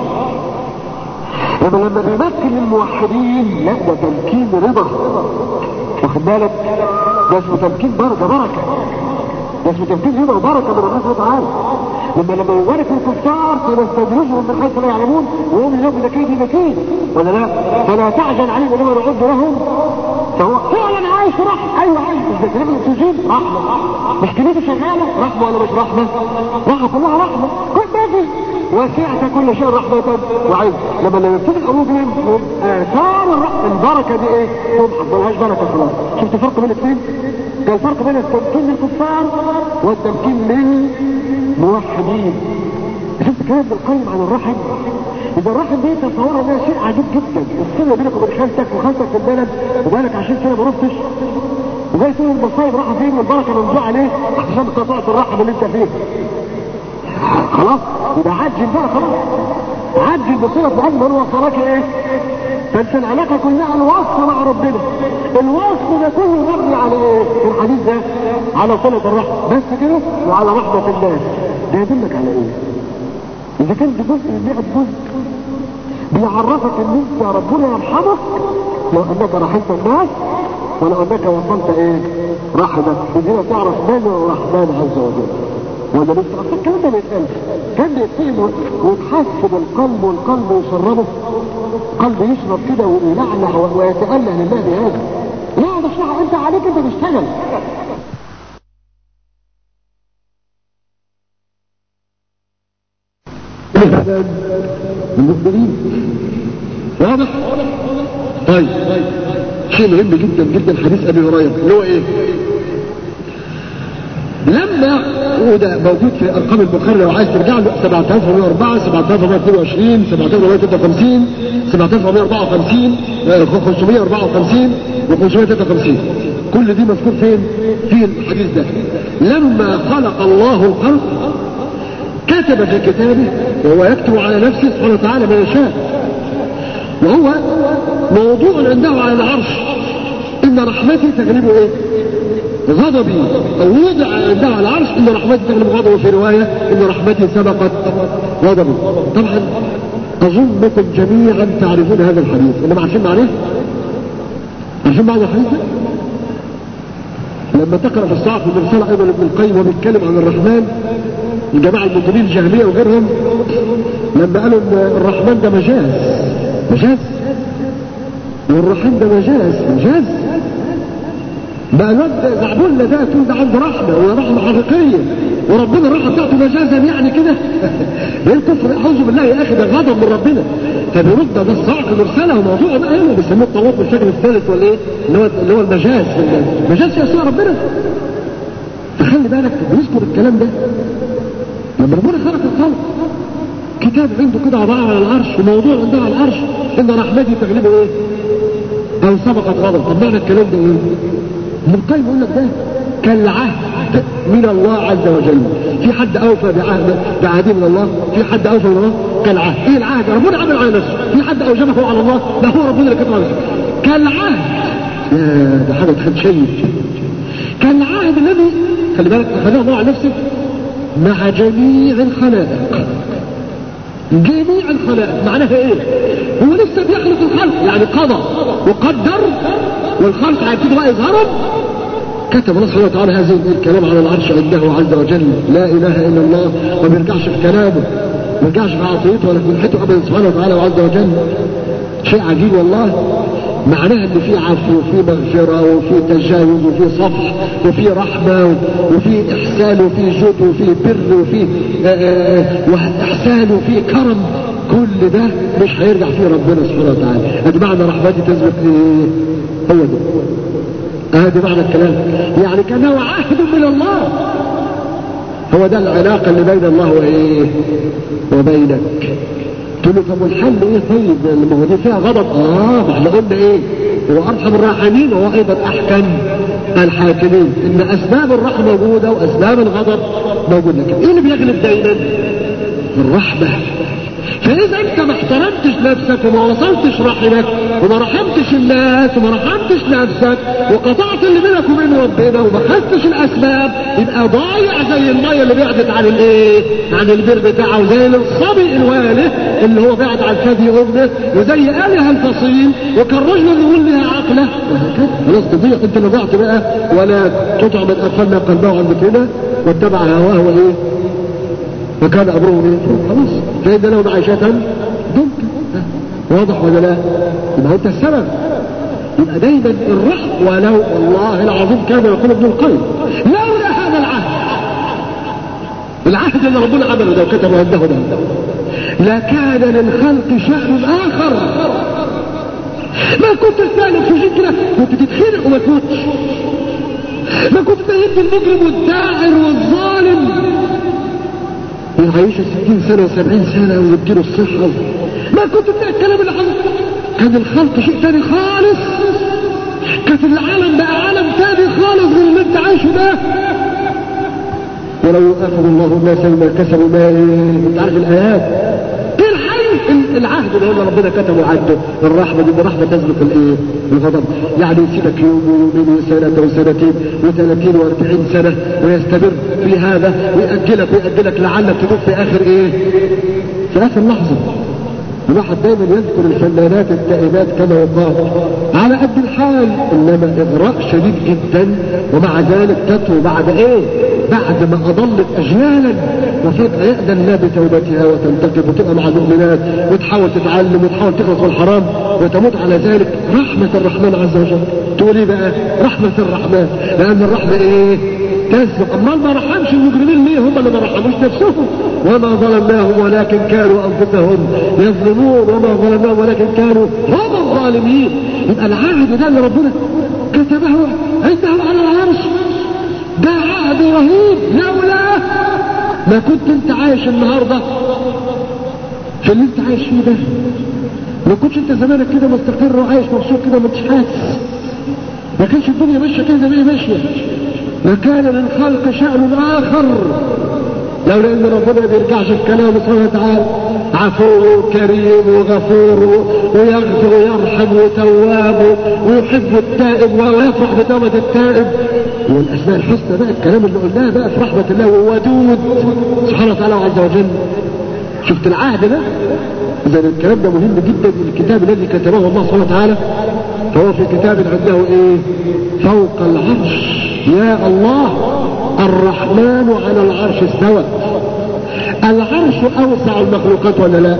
S4: لما لما بيمكن الموحدين لا ده تمكين رضا واخد بالك ده اسمه تمكين بركه بركه ده اسمه تمكين رضا وبركه من الله سبحانه وتعالى لما لما يبارك الكفار فنستدرجهم من حيث لا يعلمون وهم اليوم لكيد مكين ولا لا فلا تعجل عليهم انما نعد لهم فهو فعلا عايش رحمه ايوه عايش بس ده الاكسجين رحمه مش كلمته شغاله رحمه ولا مش رحمه؟ رحمه كلها رحمه كل باقي وسعت كل شيء رحمة وعين لما لما يبتدي الأمور دي آثار الرحمة البركة دي ايه؟ تمحض ملهاش بركة خلاص شفت الفرق بين الاثنين؟ ده الفرق بين التمكين للكفار والتمكين للموحدين شفت كلام ابن القيم عن الرحم إذا الرحم دي تصورها انها شيء عجيب جدا الصلة بينك وبين خالتك وخالتك في البلد وبالك عشان كده ما رحتش وزي تقول المصايب راحة فين والبركة منزوع عليه عشان قطعت الرحم اللي انت فيه خلاص يبقى عجل بقى خلاص عجل بصلة العلم من وصلك ايه فانت العلاقة كلها الوصف مع ربنا الوصف ده كله مبني على ايه الحديث ده على صلة الرحمة بس كده وعلى رحمة الناس ده يدلك على ايه اذا كان ده جزء من جزء بيعرفك ان انت ربنا يرحمك لو انك رحمت الناس ولو انك وصلت ايه رحمة وهنا تعرف من الرحمن عز وجل ولا لسه اصلا الكلام ده ما يتقالش كان بيتقال ويتحس بالقلب والقلب يشربه قلب يشرب كده ويلعلع ويتأله لله بهذا لا ده الشرع انت عليك انت تشتغل المخبرين واضح طيب شيء مهم جدا جدا حديث ابي هريره اللي هو ايه لما وده موجود في ارقام البخاري لو عايز ترجع له 7104 7122 7153 7454 554 و 553 كل دي مذكور فين في الحديث ده لما خلق الله الخلق كتب في كتابه وهو يكتب على نفسه سبحانه وتعالى ما يشاء وهو موضوع عنده على العرش ان رحمتي تغلب ايه غضبي او وضع عنده على العرش ان رحمتي تغلب غضبه في رواية ان رحمتي سبقت غضبي طبعا اظنكم جميعا تعرفون هذا الحديث انما عارفين معناه عارفين معنى الحديث ده لما تقرا في الصحف المرسله ايضا ابن القيم وبيتكلم عن الرحمن الجماعه المسلمين الجاهليه وغيرهم لما قالوا ان الرحمن ده مجاز مجاز والرحيم ده مجاز مجاز بقى الواد زعبولنا ده تقول ده عنده رحمه وهي رحمه حقيقيه وربنا الرحمه بتاعته مجازا يعني كده ايه الكفر اعوذ بالله يا اخي ده غضب من ربنا فبيرد ده الصعق مرسله وموضوع بقى ايه بيسموه الطلاق بالشكل الثالث ولا ايه اللي هو اللي هو المجاز المجاز في اسماء ربنا فخلي بالك بيذكر الكلام ده لما ربنا خلق الخلق كتاب عنده كده عبارة على العرش وموضوع عنده على العرش ان رحمتي تغلبه ايه او سبقت غضب طب معنى الكلام ده ايه ابن القيم يقول لك ده كالعهد من الله عز وجل في حد اوفى بعهد بعهده من الله في حد اوفى من الله كالعهد ايه العهد ربنا عمل على نفسه في حد اوجبه على الله ده هو ربنا اللي كتب على نفسه كالعهد يا ده حاجه تخد شيء كالعهد الذي خلي بالك خلاه الله على نفسه مع جميع الخلائق جميع الخلائق معناها ايه هو لسه بيخلق الخلق يعني قضى وقدر والخلق هيبتدوا بقى يظهروا كتب الله سبحانه وتعالى هذا الكلام على العرش عنده عز وجل لا اله الا الله ما بيرجعش في كلامه ما بيرجعش في عطيته ولا في منحته ابدا سبحانه وتعالى وعز وجل شيء عجيب والله معناها ان في عفو وفي مغفرة وفي تجاوز وفي صفح وفي رحمة وفي احسان وفي جود وفي بر وفي احسان وفي كرم كل ده مش هيرجع فيه ربنا سبحانه وتعالى ادي معنى رحمتي تثبت ايه هو ده ادي معنى الكلام يعني كانه عهد من الله هو ده العلاقة اللي بين الله وايه وبينك تقول له طب والحل ايه طيب ما هو دي فيها غضب اه ما احنا قلنا ايه هو ارحم الراحمين وهو ايضا احكم الحاكمين ان اسباب الرحمه موجوده واسباب الغضب موجوده لكن ايه اللي بيغلب دايما الرحمة فإذا أنت ما احترمتش نفسك وما وصلتش رحمك وما رحمتش الناس وما رحمتش نفسك وقطعت اللي بينك وبين ربنا وما خدتش الأسباب يبقى ضايع زي المية اللي بعدت عن الإيه؟ عن البير بتاعه زي الصبي الوالد اللي هو بعد عن ثدي أمه وزي آلهة الفصيل وكان رجل يقول لها عقله وهكذا خلاص تضيع أنت اللي ضعت بقى ولا تطع من أغفلنا قلبه عن ذكرنا واتبع هواه وإيه؟ وكان امره ايه خلاص فإن له معيشة ضنكا واضح ولا لا يبقى هو انت السبب يبقى دايما الرحم ولو والله العظيم كان يقول ابن القيم لولا هذا العهد العهد اللي ربنا عمله ده وكتبه عنده ده لكان للخلق شأن آخر ما كنت تسالك في شيء كده كنت تتخنق وما تموتش ما كنت تهد المجرم والداعر والظالم يعيش ستين سنة وسبعين سنة ويديله الصحة ما كنت تلاقي الكلام اللي حصل كان الخلق شيء تاني خالص كانت العالم بقى عالم تاني خالص من اللي انت عايشه ده ولو يؤاخذ الله الناس بما كسبوا ما انت عارف الايات ايه الحي العهد اللي هو ربنا كتبه عنده الرحمه دي الرحمه تسبق الايه الغضب يعني يسيبك يوم ويومين وسنه وسنتين و30 و40 سنه ويستمر في هذا ويأجلك ويأجلك لعلك تموت في اخر ايه في اخر لحظه الواحد دايما يذكر الفنانات التائبات كما يقال على قد الحال انما اغراء شديد جدا ومع ذلك تترو بعد ايه بعد ما اضلت اجيالا وفجأة يأذن الله بتوبتها وتنتقب وتبقى مع المؤمنات وتحاول تتعلم وتحاول تخلص من الحرام وتموت على ذلك رحمة الرحمن عز وجل تقول ايه بقى رحمة الرحمن لان الرحمة ايه تسبق امال ما رحمش المجرمين ليه هم اللي ما رحموش نفسهم وما ظلمناهم ولكن كانوا انفسهم يظلمون وما ظلمناهم ولكن كانوا هم الظالمين يبقى العهد ده اللي ربنا كتبه عنده على العرش ده عهد رهيب لولا ما كنت انت عايش النهارده في اللي انت عايش فيه ده ما كنتش انت زمانك كده مستقر وعايش مبسوط كده ما انتش حاسس ما كانش الدنيا ماشيه كده زي ما هي ماشيه لكان للخلق شأن آخر لولا ان ربنا ما بيرجعش في كلامه سبحانه وتعالى عفو كريم وغفور ويغفر ويرحم وتواب ويحب التائب ويفرح بتوبة التائب والاسماء الحسنى بقى الكلام اللي قلناه بقى في رحمة الله وودود سبحانه وتعالى عز وجل شفت العهد ده اذا الكلام ده مهم جدا الكتاب الذي كتبه الله سبحانه وتعالى فهو في كتاب عنده ايه فوق العرش يا الله الرحمن على العرش استوى العرش اوسع المخلوقات ولا لا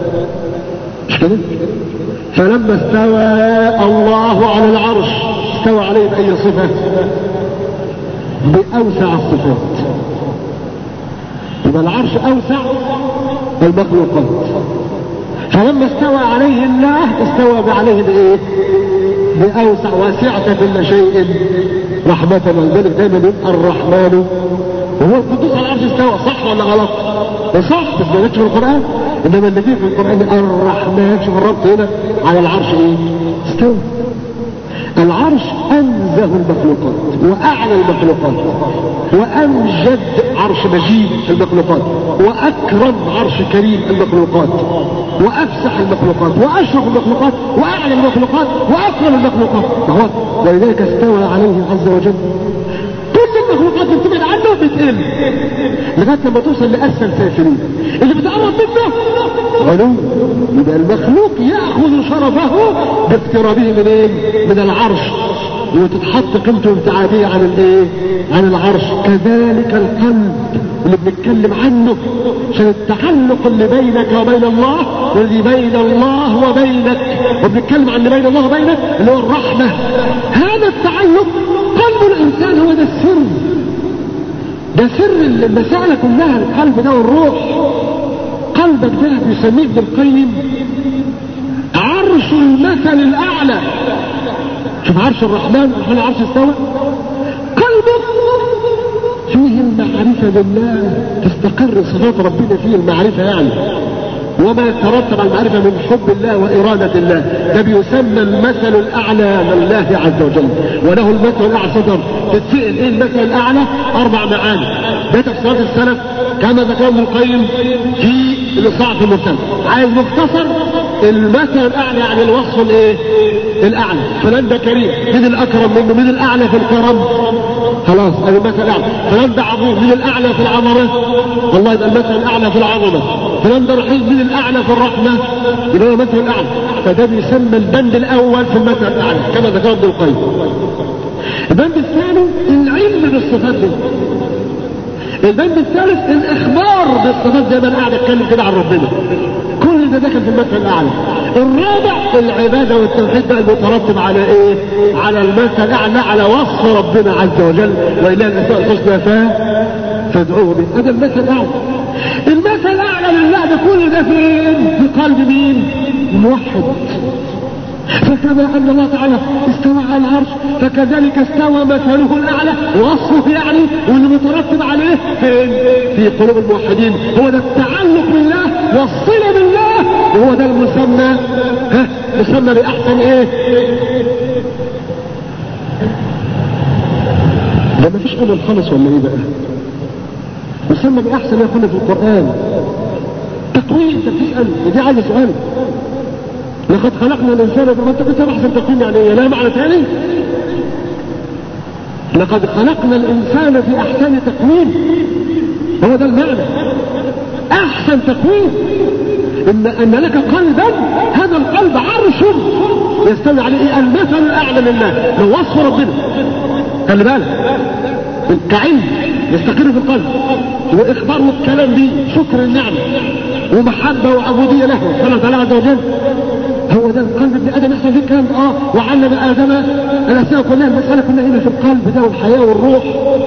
S4: مش كده فلما استوى الله على العرش استوى عليه باي صفه باوسع الصفات يبقى العرش اوسع المخلوقات فلما استوى عليه الله استوى عليه بايه باوسع وسعت كل شيء رحمة ولذلك دايما يبقى الرحمن وهو القدوس على العرش استوى صح ولا غلط؟ صح بس ما جاتش في القرآن انما الذي في القرآن الرحمن شوف الربط هنا على العرش ايه؟ استوى العرش انزه المخلوقات واعلى المخلوقات وامجد عرش مجيد المخلوقات واكرم عرش كريم المخلوقات وافسح المخلوقات واشرف المخلوقات واعلى المخلوقات واكرم المخلوقات فهو ولذلك استوى عليه عز وجل كل المخلوقات اللي بتبعد عنه بتقل لغايه لما توصل لاسفل سافلين اللي بتقرب منه علو يبقى المخلوق ياخذ شرفه باقترابه من ايه؟ من العرش وتتحط قيمته ابتعاديه عن الايه؟ عن العرش كذلك القلب اللي بنتكلم عنه عشان التعلق اللي بينك وبين الله واللي بين الله وبينك وبنتكلم عن اللي بين الله وبينك اللي هو الرحمه هذا التعلق قلب الانسان هو ده السر ده سر المسألة كلها القلب ده والروح قلبك ده بيسميه ابن القيم عرش المثل الاعلى شوف عرش الرحمن الرحمن عرش استوى قلبك فيه المعرفة بالله تستقر صفات ربنا فيه المعرفة يعني وما يترتب على المعرفة من حب الله وإرادة الله ده بيسمى المثل الأعلى لله عز وجل وله المثل الأعلى صدر تتسئل إيه المثل الأعلى أربع معاني ده تفسيرات السلف كما ذكر ابن القيم في الاصلاح في المرسل عايز مختصر المثل الاعلى يعني الوصف الايه الاعلى فلان ده كريم مين الاكرم منه مين الاعلى في الكرم خلاص ادي المثل الاعلى فلان ده عظيم مين الاعلى في العظمه والله يبقى المثل الاعلى في العظمه فلان ده رحيم مين الاعلى في الرحمه يبقى هو المثل الاعلى فده بيسمى البند الاول في المثل الاعلى كما ذكر ابن القيم البند الثاني العلم بالصفات دي البند الثالث الاخبار بالصفات زي ما انا قاعد اتكلم كده عن ربنا كل ده داخل في المثل الاعلى الرابع العباده والتوحيد بقى المترتب على ايه على المثل الاعلى على وصف ربنا عز وجل ولله الاسماء الحسنى فادعوه به هذا المثل الاعلى المثل الاعلى لله ده كل ده فين في قلب مين موحد فكما ان الله تعالى استوى على العرش فكذلك استوى مثله الاعلى وصفه يعني واللي مترتب عليه فين في قلوب الموحدين هو ده التعلق بالله والصله بالله وهو ده المسمى ها مسمى باحسن ايه ده مفيش امل خالص ولا ايه بقى مسمى باحسن يكون في القران تقويم انت بتسال دي عايزه سؤال لقد خلقنا الانسان ما انت بتسال احسن تقويم يعني ايه لا معنى ثاني لقد خلقنا الانسان في احسن تقويم هو ده المعنى احسن تقويم ان ان لك قلبا هذا القلب عرش يستوي عليه إيه؟ المثل الاعلى لله هو وصف ربنا خلي بالك كعلم يستقر في القلب واخبار والكلام به شكر النعمه ومحبه وعبوديه له سبحانه وتعالى عز وجل هو ده القلب ابن ادم يحصل فيه الكلام اه وعلم ادم الاسماء كلها المساله كلها هنا في القلب ده والحياه والروح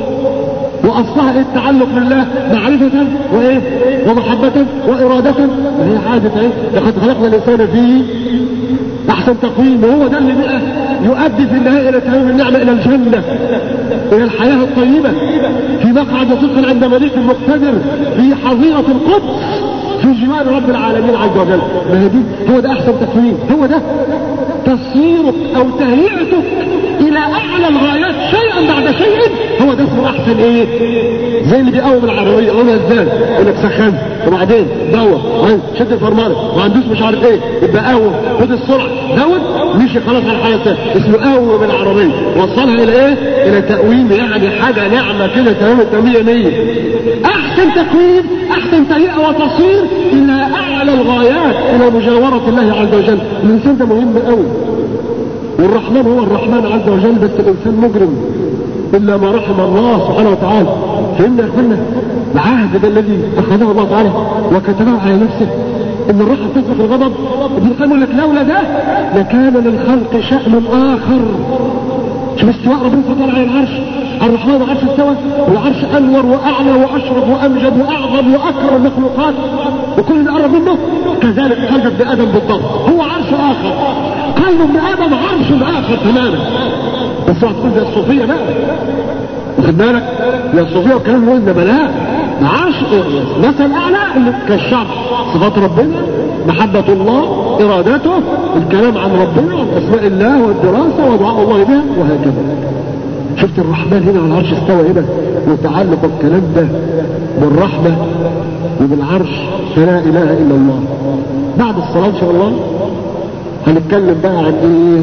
S4: واصلها ايه التعلق بالله معرفة وايه ومحبة وارادة وهي عادة ايه لقد خلقنا الانسان في احسن تقويم وهو ده اللي بقى يؤدي في النهاية الى تمام النعمة الى الجنة الى الحياة الطيبة في مقعد صدق عند مليك مقتدر في حظيرة القدس في جوار رب العالمين عز وجل ما هي دي هو ده احسن تقويم هو ده تصويرك او تهيئتك الى اعلى الغايات شيئا بعد شيء هو ده اسمه احسن ايه زي اللي بيقوم العربيه يقومها ازاي يقول لك سخن وبعدين دور وبعدين شد الفرمانه وهندوس مش عارف ايه يبقى قوم خد السرعه زود مشي خلاص على الحياه الثانيه اسمه قوم العربيه وصلها الى ايه الى تقويم يعني حاجه نعمه كده تمام التمية مية احسن تقويم احسن تهيئه وتصوير الى اعلى الغايات الى مجاوره الله عز وجل الانسان ده مهم قوي والرحمن هو الرحمن عز وجل بس الانسان مجرم الا ما رحم الله سبحانه وتعالى فهمنا يا اخوانا العهد ده الذي اخذه الله تعالى وكتبه على نفسه ان الرحمه تسبق الغضب ابن القيم يقول لك لولا ده لكان للخلق شأن اخر شوف استواء ربنا سبحانه وتعالى على العرش الرحمن العرش استوى والعرش انور واعلى واشرف وامجد واعظم واكرم المخلوقات وكل اللي قرب منه كذلك قلب ابن ادم بالضبط هو عرش اخر قلب ابن ادم عرش اخر تماما بس هتقول زي الصوفيه بقى واخد بالك يا الصوفيه والكلام ده انما لا عرش مثل اعلى كالشرع صفات ربنا محبة الله ارادته الكلام عن ربنا وعن اسماء الله والدراسة ودعاء الله بها وهكذا شفت الرحمن هنا على العرش استوى هنا وتعلق الكلام ده بالرحمة وبالعرش فلا اله الا الله بعد الصلاة ان شاء الله هنتكلم بقى عن ايه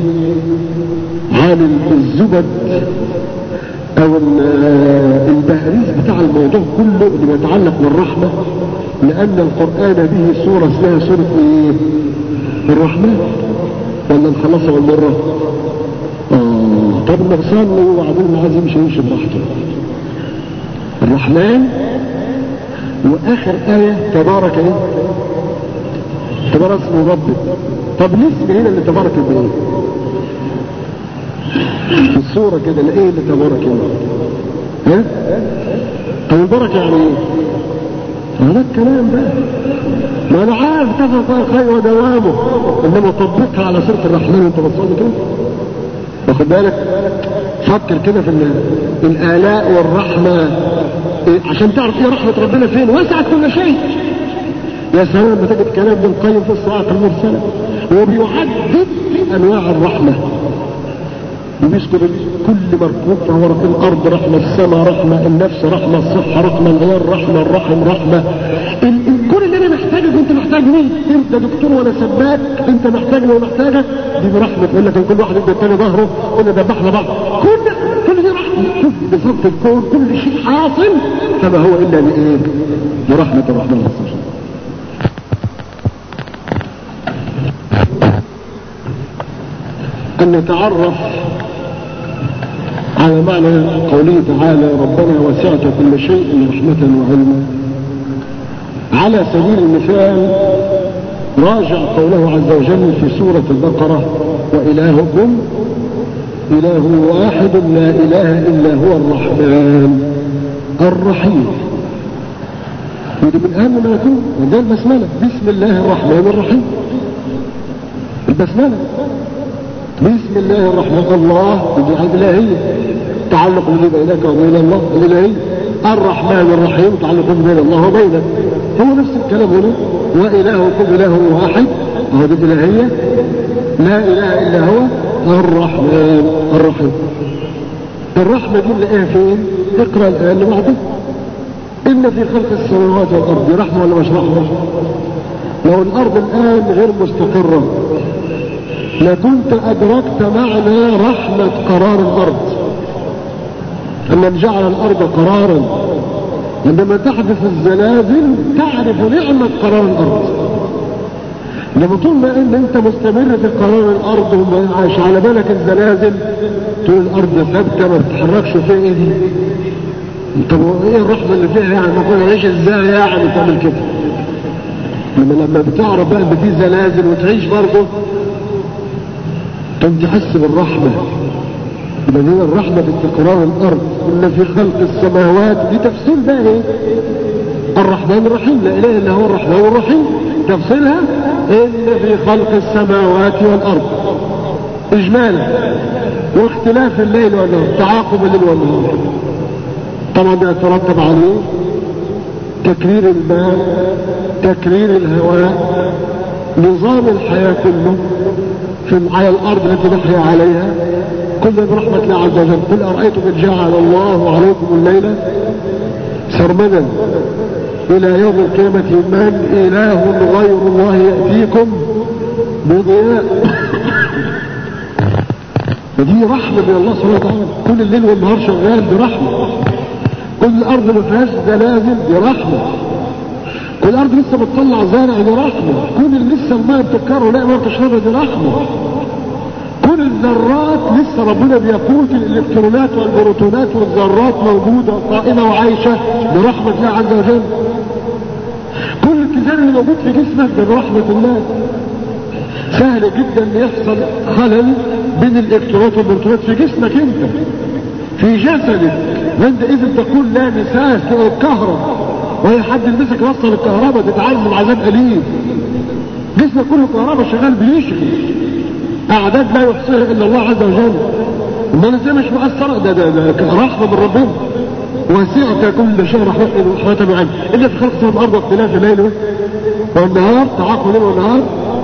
S4: عن الزبد او البهريز بتاع الموضوع كله اللي بيتعلق بالرحمة لان القرآن به سورة اسمها سورة ايه الرحمن ولا نخلصها والمرة اه طب النغصان وبعدين عايز يمشي يمشي براحته الرحمن واخر آية تبارك ايه تبارك اسم ربك طب نسمع هنا اللي تبارك بايه في الصورة كده ايه اللي تبارك هنا ها طب البركة يعني ايه هذا الكلام بقى ما انا عارف تفرق الخير ودوامه انما طبقها على سورة الرحمن وانت بتصلي كده واخد بالك فكر كده في الالاء والرحمة إيه عشان تعرف ايه رحمة ربنا فين وسعت كل شيء يا سلام لما تجد كلام ابن القيم في الصواعق المرسلة وبيعدد انواع الرحمة وبيذكر كل مركوب فهو في الارض رحمه السماء رحمه النفس رحمه الصحه رحمه العيال رحمه الرحم رحمه ال- ال- كل اللي انا محتاجه انت محتاج مين؟ انت دكتور ولا سباك انت محتاج ولا محتاجه دي برحمه يقول لك كل واحد يدي الثاني ظهره قلنا ذبحنا بعض كل كل دي رحمه كل بفضل الكون كل شيء حاصل فما هو الا لايه؟ برحمه الرحمن عز وجل أن نتعرف على معنى قوله تعالى ربنا وسعت كل شيء رحمة وعلما على سبيل المثال راجع قوله عز وجل في سورة البقرة وإلهكم إله واحد لا إله إلا هو الرحمن الرحيم ودي من أهم ما يكون وده البسملة بسم الله الرحمن الرحيم البسملة بسم الله الرحمن الله بدعاء الإلهية تعلق الذي بينك وبين الله الإلهية الرحمن الرحيم تعلق بين الله وبينك هو نفس الكلام هنا وإلهكم إله واحد وهو دي الإلهية لا إله إلا هو الرحمن الرحيم الرحمة دي نلاقيها فين؟ اقرأ الآية اللي بعدها إن في خلق السماوات والأرض رحمة ولا مش رحمة؟ لو الأرض الآن غير مستقرة لكنت أدركت معنى رحمة قرار الأرض أن جعل الأرض قرارا عندما تحدث الزلازل تعرف نعمة قرار الأرض لما طول ما ان انت مستمر في قرار الارض وما عايش على بالك الزلازل تقول الارض ثابته ما بتتحركش فيها ايه دي طب ايه الرحمه اللي فيها يعني ما كنا نعيش ازاي يعني تعمل كده لما لما بتعرف بقى ان في زلازل وتعيش برضه تقوم تحس بالرحمه يبقى هي الرحمه في استقرار الارض ان في خلق السماوات دي تفسير بقى ايه الرحمن الرحيم لا اله الا هو الرحمن الرحيم تفسيرها ان في خلق السماوات والارض اجمالا واختلاف الليل والنهار تعاقب الليل والنهار طبعا ده يترتب عليه تكرير الماء تكرير الهواء نظام الحياة كله في على الأرض التي نحيا عليها كل برحمة الله عز وجل قل أرأيتم إن جعل الله عليكم الليل سرمدا إلى يوم القيامة من إله غير الله يأتيكم بضياء ودي رحمة من الله سبحانه وتعالى كل الليل والنهار شغال برحمة كل الأرض ما فيهاش زلازل برحمة كل الأرض لسه بتطلع زرع دي رحمة كل اللي لسه الماء بتكره لا ما تشربها دي رحمة كل الذرات لسه ربنا بيقود الالكترونات والبروتونات والذرات موجودة قائمة وعايشة برحمة الله عز وجل كل الاتزان اللي موجود في جسمك ده برحمة الله سهل جدا ان يحصل خلل بين الالكترونات والبروتونات في جسمك انت في جسدك وانت اذا تقول لا مساس الكهرباء وهي حد يلبسك يوصل الكهرباء تتعذب عذاب اليم جسمك كله كهرباء شغال بيشغل اعداد لا يحصيها الا الله عز وجل امال ازاي مش مؤثره ده ده, ده رحمه من ربنا وسعت كل شيء رحمه رحمه وعلم الا في خلق سماء الارض واختلاف الليل والنهار تعاقب الليل والنهار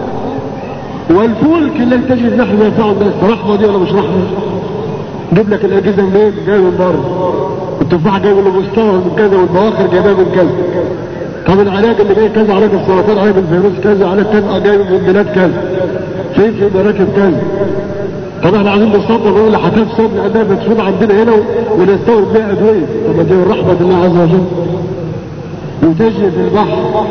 S4: والفلك الذي تجري نحن ينفع الناس رحمه دي ولا مش رحمه؟ جيب لك الاجهزه منين؟ جايه من بره التفاح جاي من المستوى من كذا والبواخر جايبها من كذا طب العلاج اللي جاي كذا علاج السرطان علاج الفيروس كذا علاج كذا جاي من بلاد كذا فين في مراكب كذا طب احنا عايزين نصدر نقول لحتاف صدر لانها بتفوت عندنا هنا ونستورد بيها ادويه طب دي رحمه الله عز وجل وتجري في البحر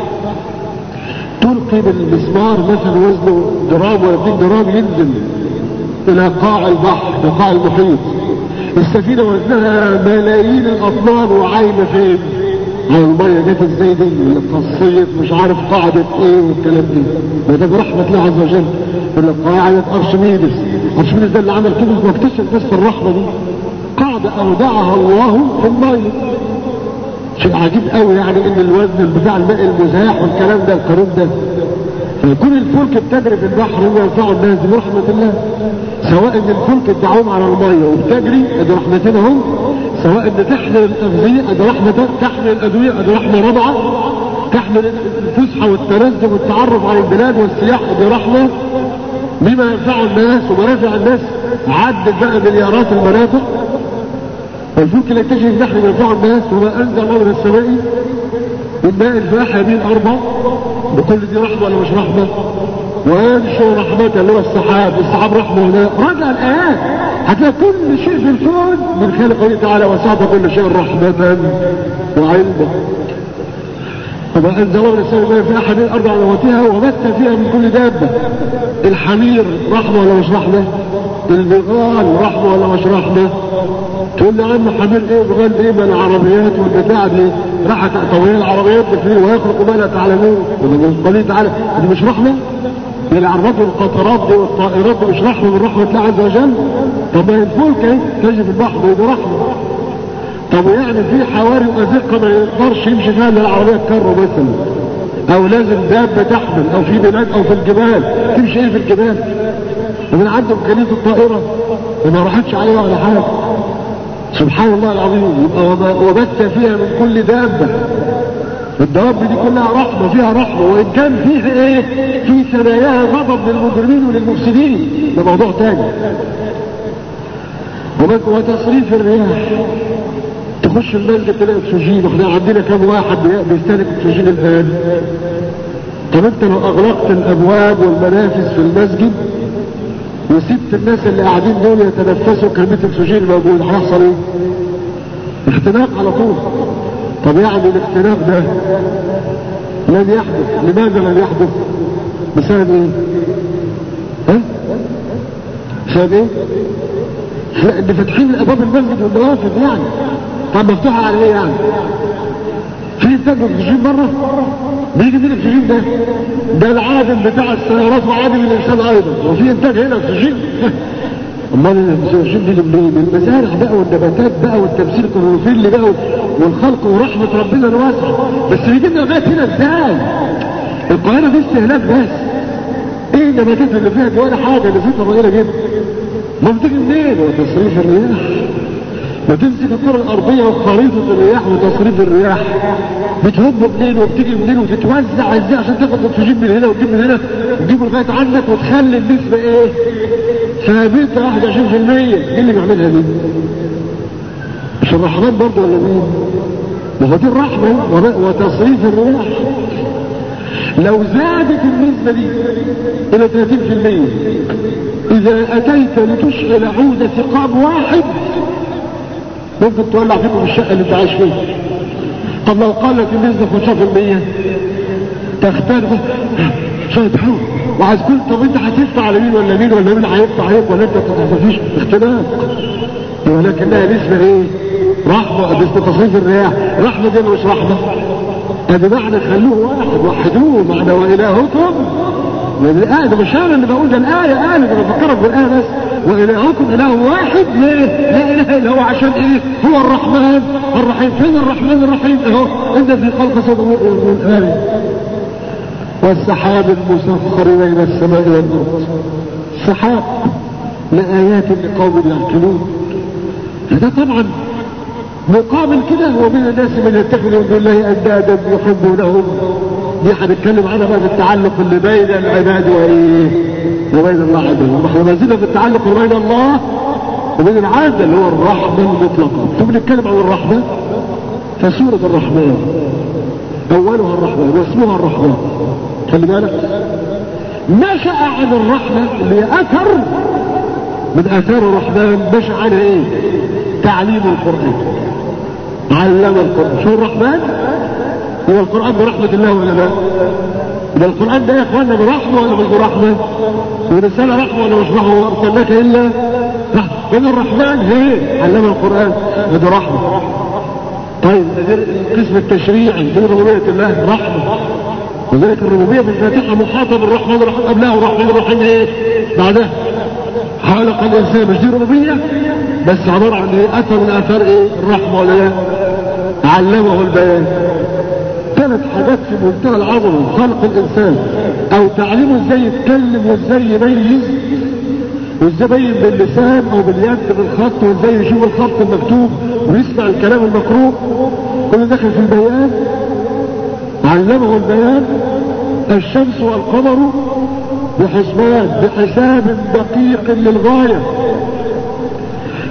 S4: تلقي بالمسمار مثلا وزنه جرام ولا 2 جرام ينزل الى قاع البحر لقاع المحيط السفينة وزنها ملايين الأطنان وعايمة فين؟ على المية جت ازاي دي؟ قصيت مش عارف قاعدة ايه والكلام ده وده برحمة الله عز وجل يقول لك قاعدة أرشميدس أرشميدس ده اللي عمل كده واكتشف بس الرحمة دي قاعدة أودعها الله في المية شيء عجيب قوي يعني ان الوزن بتاع الماء المزاح والكلام ده القانون ده فيكون الفلك بتجري في البحر وينفع الناس برحمة الله سواء ان الفلك تعوم على المية وبتجري ادي رحمتين اهو سواء ان تحمل الاغذية ادي رحمة تحمل الادوية ادي رحمة رابعة تحمل الفسحة والتنزه والتعرف على البلاد والسياحة ادي رحمة بما ينفع الناس ومنافع الناس عدت بقى مليارات المنافع والفلك لا يكتشف نحن ينفع الناس وما انزل الله من السماء من ماء الفاح يمين اربع بكل دي رحمه ولا مش رحمه وينشر رحمته اللي هو السحاب السحاب رحمه هنا راجع الايات هتلاقي كل شيء في الكون من خلق الله تعالى وسعت كل شيء رحمه وعلما وما انزل الله من السماء ماء في احد الارض على موتها وبث فيها من كل دابه الحمير رحمه ولا مش رحمه البغال رحمه ولا مش رحمه تقول لي عم حمير ايه بغال ايه ما العربيات والبتاع دي راحت طويل العربيات بتفير ويخلق ما لا تعلمون قال تعالى دي مش رحمه دي العربات والقطارات دي والطائرات دي مش رحمه من رحمه الله عز وجل طب ما هي الفلك اهي تجري في البحر دي رحمه طب يعني في حواري وازقه ما يقدرش يمشي فيها الا العربيه الكارو مثلا او لازم دابه تحمل او في بلاد او في الجبال تمشي ايه في الجبال ومن عنده امكانيه الطائره وما راحتش عليها ولا حاجه سبحان الله العظيم يبقى وبث فيها من كل دابه الدواب دي كلها رحمة فيها رحمة وإن كان فيها إيه في ثناياها غضب للمجرمين وللمفسدين ده موضوع تاني وتصريف الرياح تخش المسجد تلاقي اكسجين واحنا عندنا كم واحد بيستهلك اكسجين الان طب انت لو اغلقت الابواب والمنافذ في المسجد وسبت الناس اللي قاعدين دول يتنفسوا كميه الاكسجين الموجود هيحصل ايه؟ اختناق على طول طب يعني الاختناق ده لن يحدث لماذا لن يحدث؟ بسبب ايه؟ ها؟ بسبب ايه؟ لان فاتحين الابواب المسجد والنوافذ يعني طب مفتوحه على ايه يعني؟ في انتاج اكسجين بره؟ بيجي من الاكسجين ده ده العادم بتاع السيارات وعادم الانسان ايضا وفي انتاج هنا اكسجين امال الاكسجين دي من المزارع بقى والنباتات بقى والتمثيل الكلوروفيل بقى والخلق ورحمه ربنا الواسعه بس بيجي لنا لغايه هنا ازاي؟ القاهره دي استهلاك بس ايه النباتات اللي فيها دي ولا حاجه اللي فيها صغيره جدا ما بتيجي منين وتصريف الرياح ما تمسك الكره الارضيه وخريطه الرياح وتصريف الرياح بتهب منين وبتيجي منين وتتوزع ازاي عشان تاخد اكسجين من هنا وتجيب من هنا وتجيبه لغايه عندك وتخلي النسبه ايه؟ ثابته 21% مين اللي بيعملها دي؟ مش الرحمن برضه ولا مين؟ ما هو دي الرحمه وتصريف الرياح لو زادت النسبة دي إلى 30% إذا أتيت لتشعل عود ثقاب واحد ممكن تولع فيكم الشقة اللي أنت عايش فيها طب لو قالت النسبة 5% تختار شوية حلو وعايز كل طب أنت هتفتح على مين ولا مين ولا مين هيفتح عليك ولا أنت ما تفيش اختلاف ولكنها نسبة إيه؟ رحمة نسبة تصريف الرياح رحمة دي مش رحمة هذا معنى خلوه واحد وحدوه معنى وإلهكم الآية ده مش أنا اللي بقول ده الآية آية ده بفكرك بالآية بس وإلهكم إله واحد ليه؟ لا إله إلا هو عشان إيه؟ هو الرحمن الرحيم فين الرحمن الرحيم أهو إن في خلق صدور الآية والسحاب المسخر بين السماء والأرض السحاب لآيات لقوم يعقلون هذا طبعا مقابل كده ومن الناس من يتخذ من دون الله اندادا يحبونهم دي هنتكلم عنها بقى في التعلق اللي بين العباد وايه وبين الله عز وجل احنا ما زلنا في التعلق بين الله وبين العبد اللي هو الرحمه المطلقه ثم نتكلم عن الرحمه فسوره الرحمن اولها الرحمن واسمها الرحمن خلي بالك نشا عن الرحمه اللي هي اثر من اثار الرحمن نشا عنها ايه تعليم القران علم القرآن شو الرحمن هو القرآن برحمة الله ولا لا ده القرآن ده يا اخوانا برحمة ولا مش برحمة ورسالة رحمة ولا مش رحمة وارسلناك الا من الرحمن هي علم القرآن ده رحمة طيب القسم التشريعي دي ربوبية الله رحمة وذلك الربوبية في الفاتحة محاطة بالرحمن الرحيم قبلها والرحمن الرحيم ايه بعدها خلق الانسان مش دي ربوبية بس عبارة عن ايه اثر من اثار ايه الرحمة ولا لا علمه البيان ثلاث حاجات في منتهى العظمة خلق الانسان او تعليمه ازاي يتكلم وازاي يميز وازاي يبين باللسان او باليد بالخط وازاي يشوف الخط المكتوب ويسمع الكلام المقروء كل داخل في البيان علمه البيان الشمس والقمر بحسبان بحساب دقيق للغاية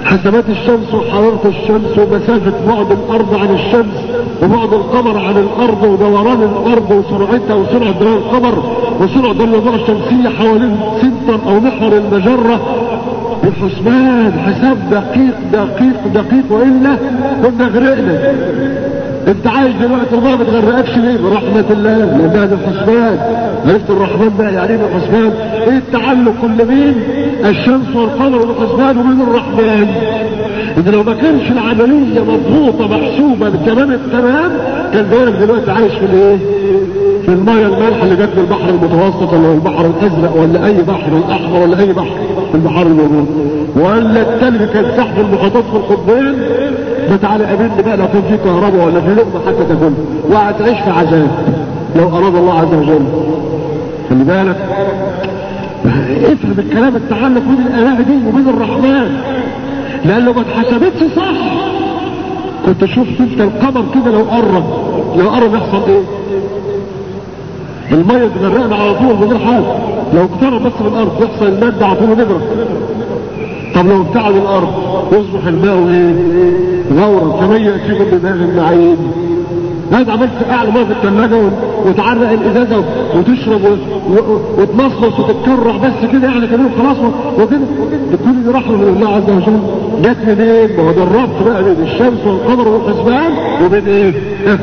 S4: حسبات الشمس وحرارة الشمس ومسافة بعد الأرض عن الشمس وبعد القمر عن الأرض ودوران الأرض وسرعتها وسرعة دوران القمر وسرعة الأضواء الشمسية حوالين سنتر أو محور المجرة بحسبان حساب دقيق دقيق دقيق وإلا كنا غرقنا انت عايش دلوقتي الله ما تغرقكش ليه برحمة الله لأنها بالحسبان عرفت الرحمن بقى يعني ايه بالحسبان ايه التعلق كل مين الشمس والقمر بالحسبان ومين الرحمن ان لو ما كانش العملية مضبوطة محسوبة بالتمام التمام كان زمانك دلوقتي عايش في الايه في المية المالحة اللي جت من البحر المتوسط ولا البحر الازرق ولا اي بحر الاحمر ولا اي بحر في البحار الموجود ولا التلج كان سحب المحيطات في القطبين ده تعالى قابلني بقى لو كان في كهرباء ولا في لقمه حتى تاكلها وهتعيش في عذاب لو اراد الله عز وجل خلي بالك افهم الكلام التعلق بين الاله دي وبين الرحمن لان لو ما اتحسبتش صح كنت شفت انت القمر كده لو قرب لو قرب يحصل ايه الميه تغرقنا على طول من غير حاجه لو اقترب بس من الارض يحصل الماده على طول نجرة طب لو ابتعد الارض يصبح الماء ايه غورا كما ياتيكم بماء المعين هذا عملت اعلى ميه في الثلاجه وتعرق الازازه وتشرب وتمصمص وتتكرع بس كده يعني كمان خلاص وكده بتكون دي رحمه من الله عز وجل جت منين؟ ما هو ده الربط بقى بين الشمس والقمر والحسبان وبين ايه؟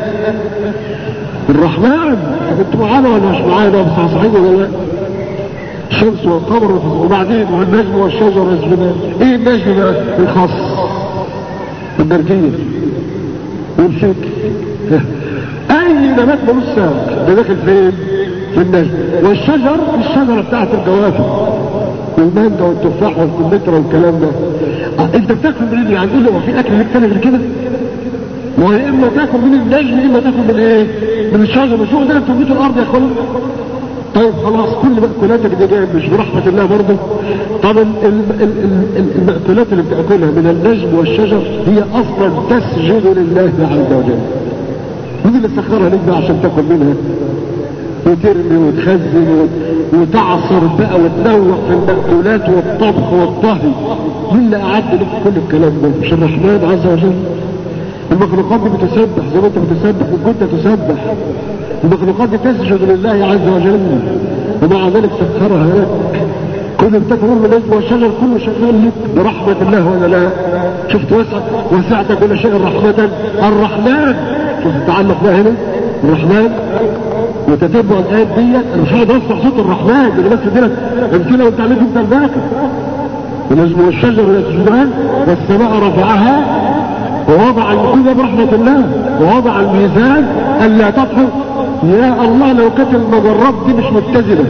S4: الرحمن انتوا معانا ولا مش معانا مصحصحين ولا لا؟ الشمس والقمر وبعدين والنجم والشجر يسجدان ايه النجم بقى؟ الخاص البركيه والفكر اي نبات ملوش ساق ده داخل فين في النجم والشجر الشجره بتاعت الجوافه والمانجا والتفاح والكمثرى والكلام ده آه انت بتاكل منين يعني ايه هو في اكل ليك تاني غير كده ما يا اما تاكل من النجم يا اما تاكل من ايه من الشجر مش هو ده اللي بتنبت الارض يا اخوانا طيب خلاص كل مأكولاتك دي جايه مش برحمة الله برضه طب ال ال ال ال المأكولات اللي بتاكلها من النجم والشجر هي اصلا تسجد لله عز وجل مين اللي سخرها لك بقى عشان تاكل منها وترمي وتخزن وتعصر بقى وتنوع في المأكولات والطبخ والطهي مين اللي أعد لك كل الكلام ده مش الرحمن عز وجل المخلوقات دي بتسبح زي ما انت بتسبح وكنت تسبح المخلوقات دي تسجد لله عز وجل ومع ذلك سخرها لك كل بتاكل من النجم والشجر كله شغال لك برحمة الله ولا لا شفت وسع وسعت كل شيء رحمة الرحمن شوف التعلق بقى هنا الرحمن وتتبع الآيات ديت انا مش هقدر اسمع صوت الرحمن اللي بس اديلك امثله وانت عليك انت الباقي النجم والشجر يسجدان والسماء رفعها ووضع كل برحمة الله ووضع الميزان ألا تطفو يا الله لو كانت المجرات دي مش متزنة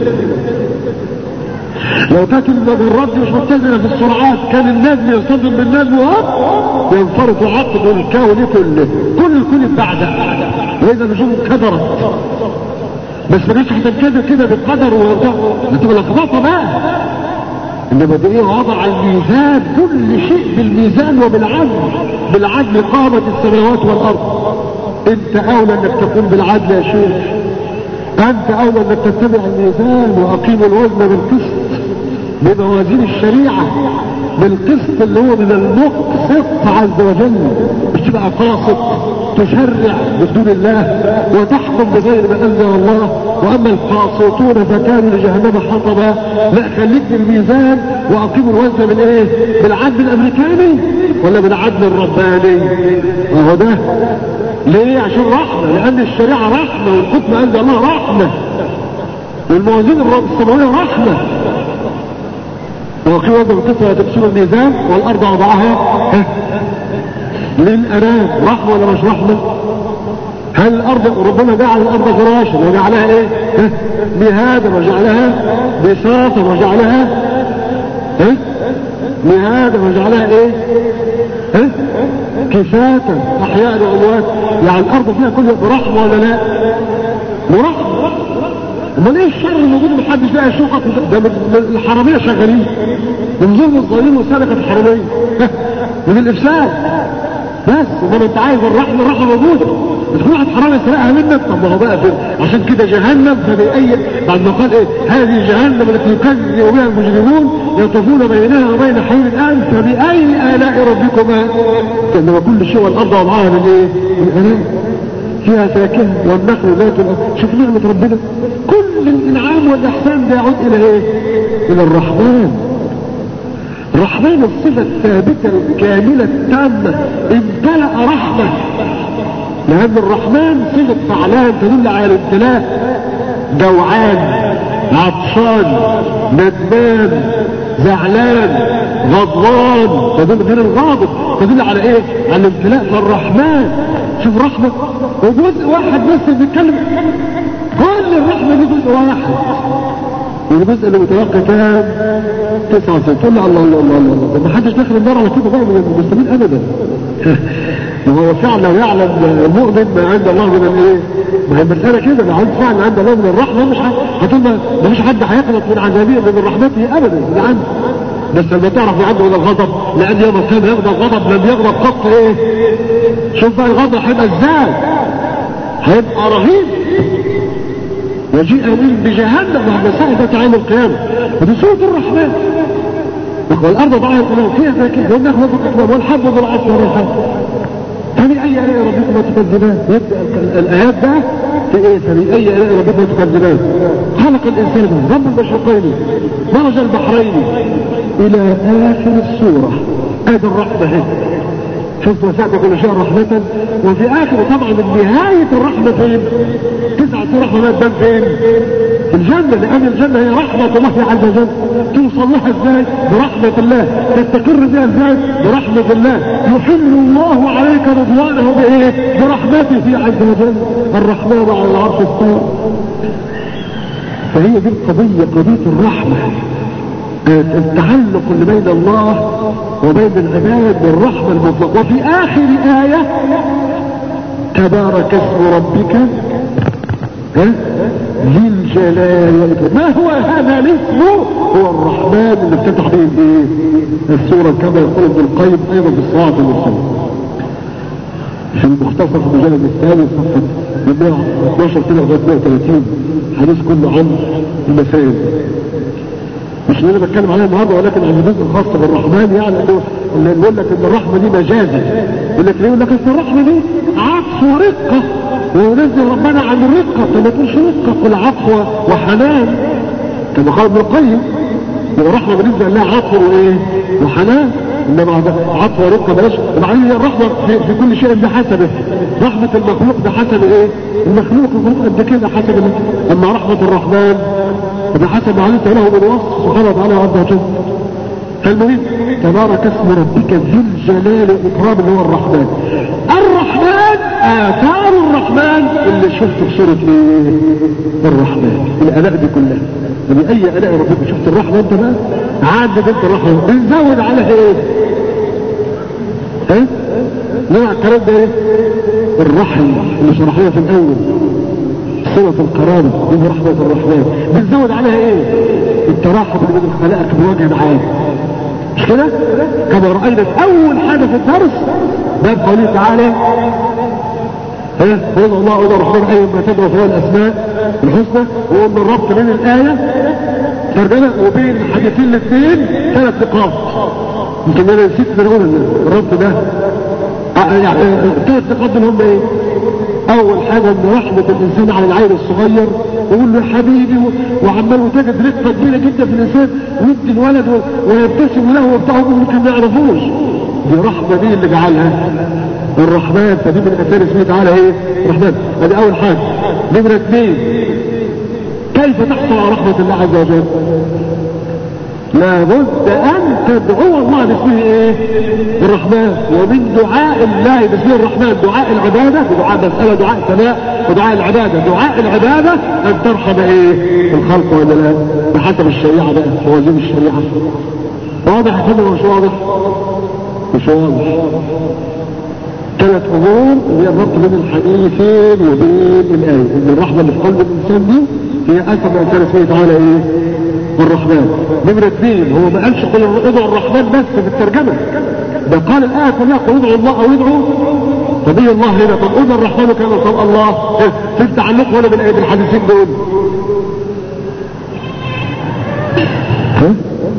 S4: لو كانت المجرات دي مش متزنة في السرعات كان النجم يصطدم بالنجم وهب ينفرط عقد الكون كله كل الكون بعد وإذا النجوم كدرت بس ما جاش هتنكدر كده بالقدر وتبقى لخبطه بقى انما دي ايه وضع الميزان كل شيء بالميزان وبالعدل بالعدل قامت السماوات والارض انت اولى انك تقوم بالعدل يا شيخ انت اولى انك تتبع الميزان واقيم الوزن بالقسط بموازين الشريعة بالقسط اللي هو من المقسط عز وجل مش تبقى قاسط تشرع بدون الله وتحكم بغير ما انزل الله واما القاسطون فكانوا لجهنم حطبا لا خليك بالميزان واقيم الوزن بالايه بالعدل الامريكاني ولا بالعدل الرباني وهو ده ليه عشان رحمة لان الشريعة رحمة والحكم انزل الله رحمة والموازين السماوية رحمة وقيل وضع القصة تكسر الميزان والارض وضعها للانام رحمة ولا مش رحمة هل الارض ربنا جعل الارض فراشا وجعلها ايه مهادا وجعلها بساطا وجعلها ايه مهادا وجعلها ايه ايه كفاتا احياء واموات يعني الارض فيها كل برحمة ولا لا برحمة امال ايه الشر الموجود محدش لاقي يشوفك ده من الحراميه شغالين من ظلم الظالمين وسرقه الحراميه من الافساد بس انما انت عايز الرحمه الرحمه موجوده بس كل واحد حرام يسرقها منك طب ما هو بقى في عشان كده جهنم فبأي بعد ما قال ايه هذه جهنم التي يكذب بها المجرمون يطوفون بينها وبين حور الآن فبأي آلاء ربكما كأنما كل شيء والأرض وضعها من ايه؟ من آلاء فيها فاكهة والنخل ذات الأرض شوف نعمة ربنا كل الإنعام والإحسان ده يعود إلى ايه؟ إلى الرحمن الرحمن الصفة الثابتة الكاملة التامة امتلأ رحمة لأن الرحمن صفة فعلان تدل على الامتلاء جوعان عطشان ندمان زعلان غضبان تدل غير الغاضب تدل على ايه على الامتلاء فالرحمن شوف رحمة وجزء واحد بس بيتكلم كل الرحمة دي جزء واحد والجزء اللي متوقع كام تسعة سنة تقول الله الله الله الله ما حدش داخل النار على كده بقى من المسلمين ابدا وهو فعلا يعلم المؤمن ما عند الله من الايه ما هي المسألة كده ما عند فعلا عند الله من الرحمة مش هتقول ما فيش حد هيقلق من عذابه من رحمته ابدا ده عنده بس لما تعرف عنده من الغضب لان يوم القيامة يغضب غضب لم يغضب قط ايه شوف بقى الغضب هيبقى ازاي هيبقى رهيب وجيء من بجهنم بعد ساعة عام القيامة ودي سورة الرحمن والأرض ضعها القلوب فيها فاكهة والنخل والأكمام والحب والعصر والريحان فبأي آلاء ربكما تكذبان يبدأ الآيات ده في إيه فبأي آلاء ربكما تكذبان خلق الإنسان من رب المشرقين مرج البحرين إلى آخر السورة هذا الرحمة هي شوف وسعت كل شيء رحمة وفي آخر طبعا من نهاية الرحمة فين تسعة رحمات بان فين في الجنة لأن الجنة هي رحمة الله عز وجل توصل لها ازاي برحمة الله تستقر بها ازاي برحمة الله يحل الله عليك رضوانه بايه برحمته عز وجل الرحمن على العرش استوى فهي دي القضية قضية الرحمة التعلق اللي بين الله وبين العباد بالرحمة المطلقة وفي آخر آية تبارك اسم ربك ذي الجلال ما هو هذا الاسم هو الرحمن اللي افتتح به الايه السورة كما يقول ابن القيم ايضا في الصلاة والسلام في المختصر في المجلد الثاني صفحة 112 كده لغاية 130 حديث كله عن المسائل مش اللي انا بتكلم عليها النهارده ولكن عن الجزء الخاص بالرحمن يعني انه اللي يقول لك ان الرحمه دي مجازي يقول لك يقول لك اصل الرحمه دي عطف ورقه وينزل ربنا عن الرقه فما تقولش رقه قل عطف وحنان كما قال ابن القيم الرحمه بالنسبه لها عطف وايه وحنان انما عطف ورقه بلاش وبعدين هي الرحمه في, في كل شيء بحسبه رحمه المخلوق بحسب ايه المخلوق المخلوق قد كده حسب اما رحمه الرحمن بحسب ما علمت له من وصف سبحانه وتعالى عز وجل فالمهم تبارك اسم ربك ذي الجلال والاكرام اللي هو الرحمن الرحمن اثار الرحمن اللي شفته في سوره ايه الرحمن الالاء دي كلها فبأي الاء ربك شفت الرحمه انت بقى عدد انت الرحمه بنزود عليها ايه ايه نوع الكلام ده ايه الرحم اللي شرحناه في الاول صلة القرابة من رحمة الرحمن بنزود عليها ايه التراحم اللي بين الخلائق بوجه عام مش كده كما رأينا في اول حاجة في الدرس باب قوله تعالى ها قول الله قول الرحمن اي ما تدعو فهو الاسماء الحسنى وقلنا الربط بين الايه ترجمه وبين الحديثين الاثنين ثلاث نقاط يمكن انا نسيت ان اقول الربط ده يعني ثلاث نقاط هم ايه اول حاجة ان رحمة الانسان على العيل الصغير ويقول له يا حبيبي وعمال وتجد رفة كبيرة جدا في الانسان ويدي الولد ويبتسم له وبتاع ممكن ما يعرفوش دي رحمة دي اللي جعلها الرحمن فدي من الاسئله اسمه تعالى ايه الرحمن ادي اول حاجة نمرة اثنين كيف تحصل على رحمة الله عز وجل لابد ان تدعو الله باسمه ايه الرحمن ومن دعاء الله باسمه الرحمن دعاء العبادة ودعاء مسألة دعاء ثناء ودعاء العبادة دعاء العبادة ان ترحم ايه الخلق ولا لا بحسب الشريعة بقى موازين الشريعة واضح كده مش واضح مش واضح ثلاث امور اللي هي الربط بين الحديثين وبين الايه ان الرحمه اللي في قلب الانسان دي هي اثر من اثار اسمه تعالى ايه الرحمن نمرة اثنين هو ما قالش قل ادعوا الرحمن بس في الترجمة ده قال الآية كلها قل ادعوا الله او ادعوا طب ايه الله هنا طب قول الرحمن كما طب الله في التعلق ولا بالايه الحديثين دول ها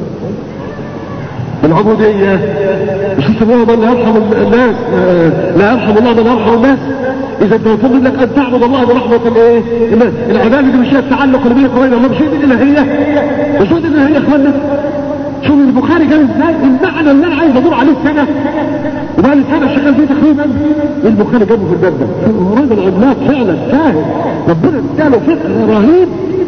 S4: العبودية مش الله من لا يرحم الناس لا يرحم الله من يرحم الناس اذا انت مطلوب لك ان تعبد الله برحمة الايه العبادة دي مش هي التعلق اللي بينك وبين الله مش هي دي الالهية مش هي دي الالهية يا اخوانا شوف البخاري جاب ازاي المعنى اللي انا عايز ادور عليه السنة وبقى لي سنة شغال فيه تقريبا البخاري جابه في الباب ده راجل عملاق فعلا فاهم ربنا اداله فقه رهيب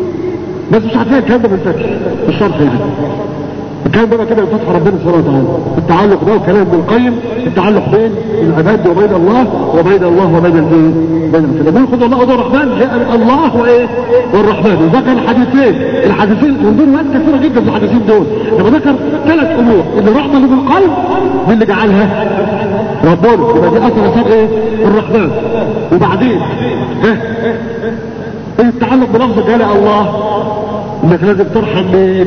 S4: بس مش هتلاقي الكلام ده بالفتح الشرح ده الكلام ده كده بفتح ربنا سبحانه وتعالى التعلق ده وكلام ابن القيم التعلق بين العباد وبين الله وبين الله وبين الايه بين الكلام بناخد الله وده الرحمن جاء الله وايه والرحمن وذكر الحديثين الحديثين من دول وقت كثيره جدا في الحديثين دول لما ذكر ثلاث امور اللي الرحمه اللي في القلب مين اللي جعلها ربنا يبقى دي اثر اثار ايه الرحمن وبعدين ها ايه التعلق بلفظ جلال الله انك لازم ترحم مين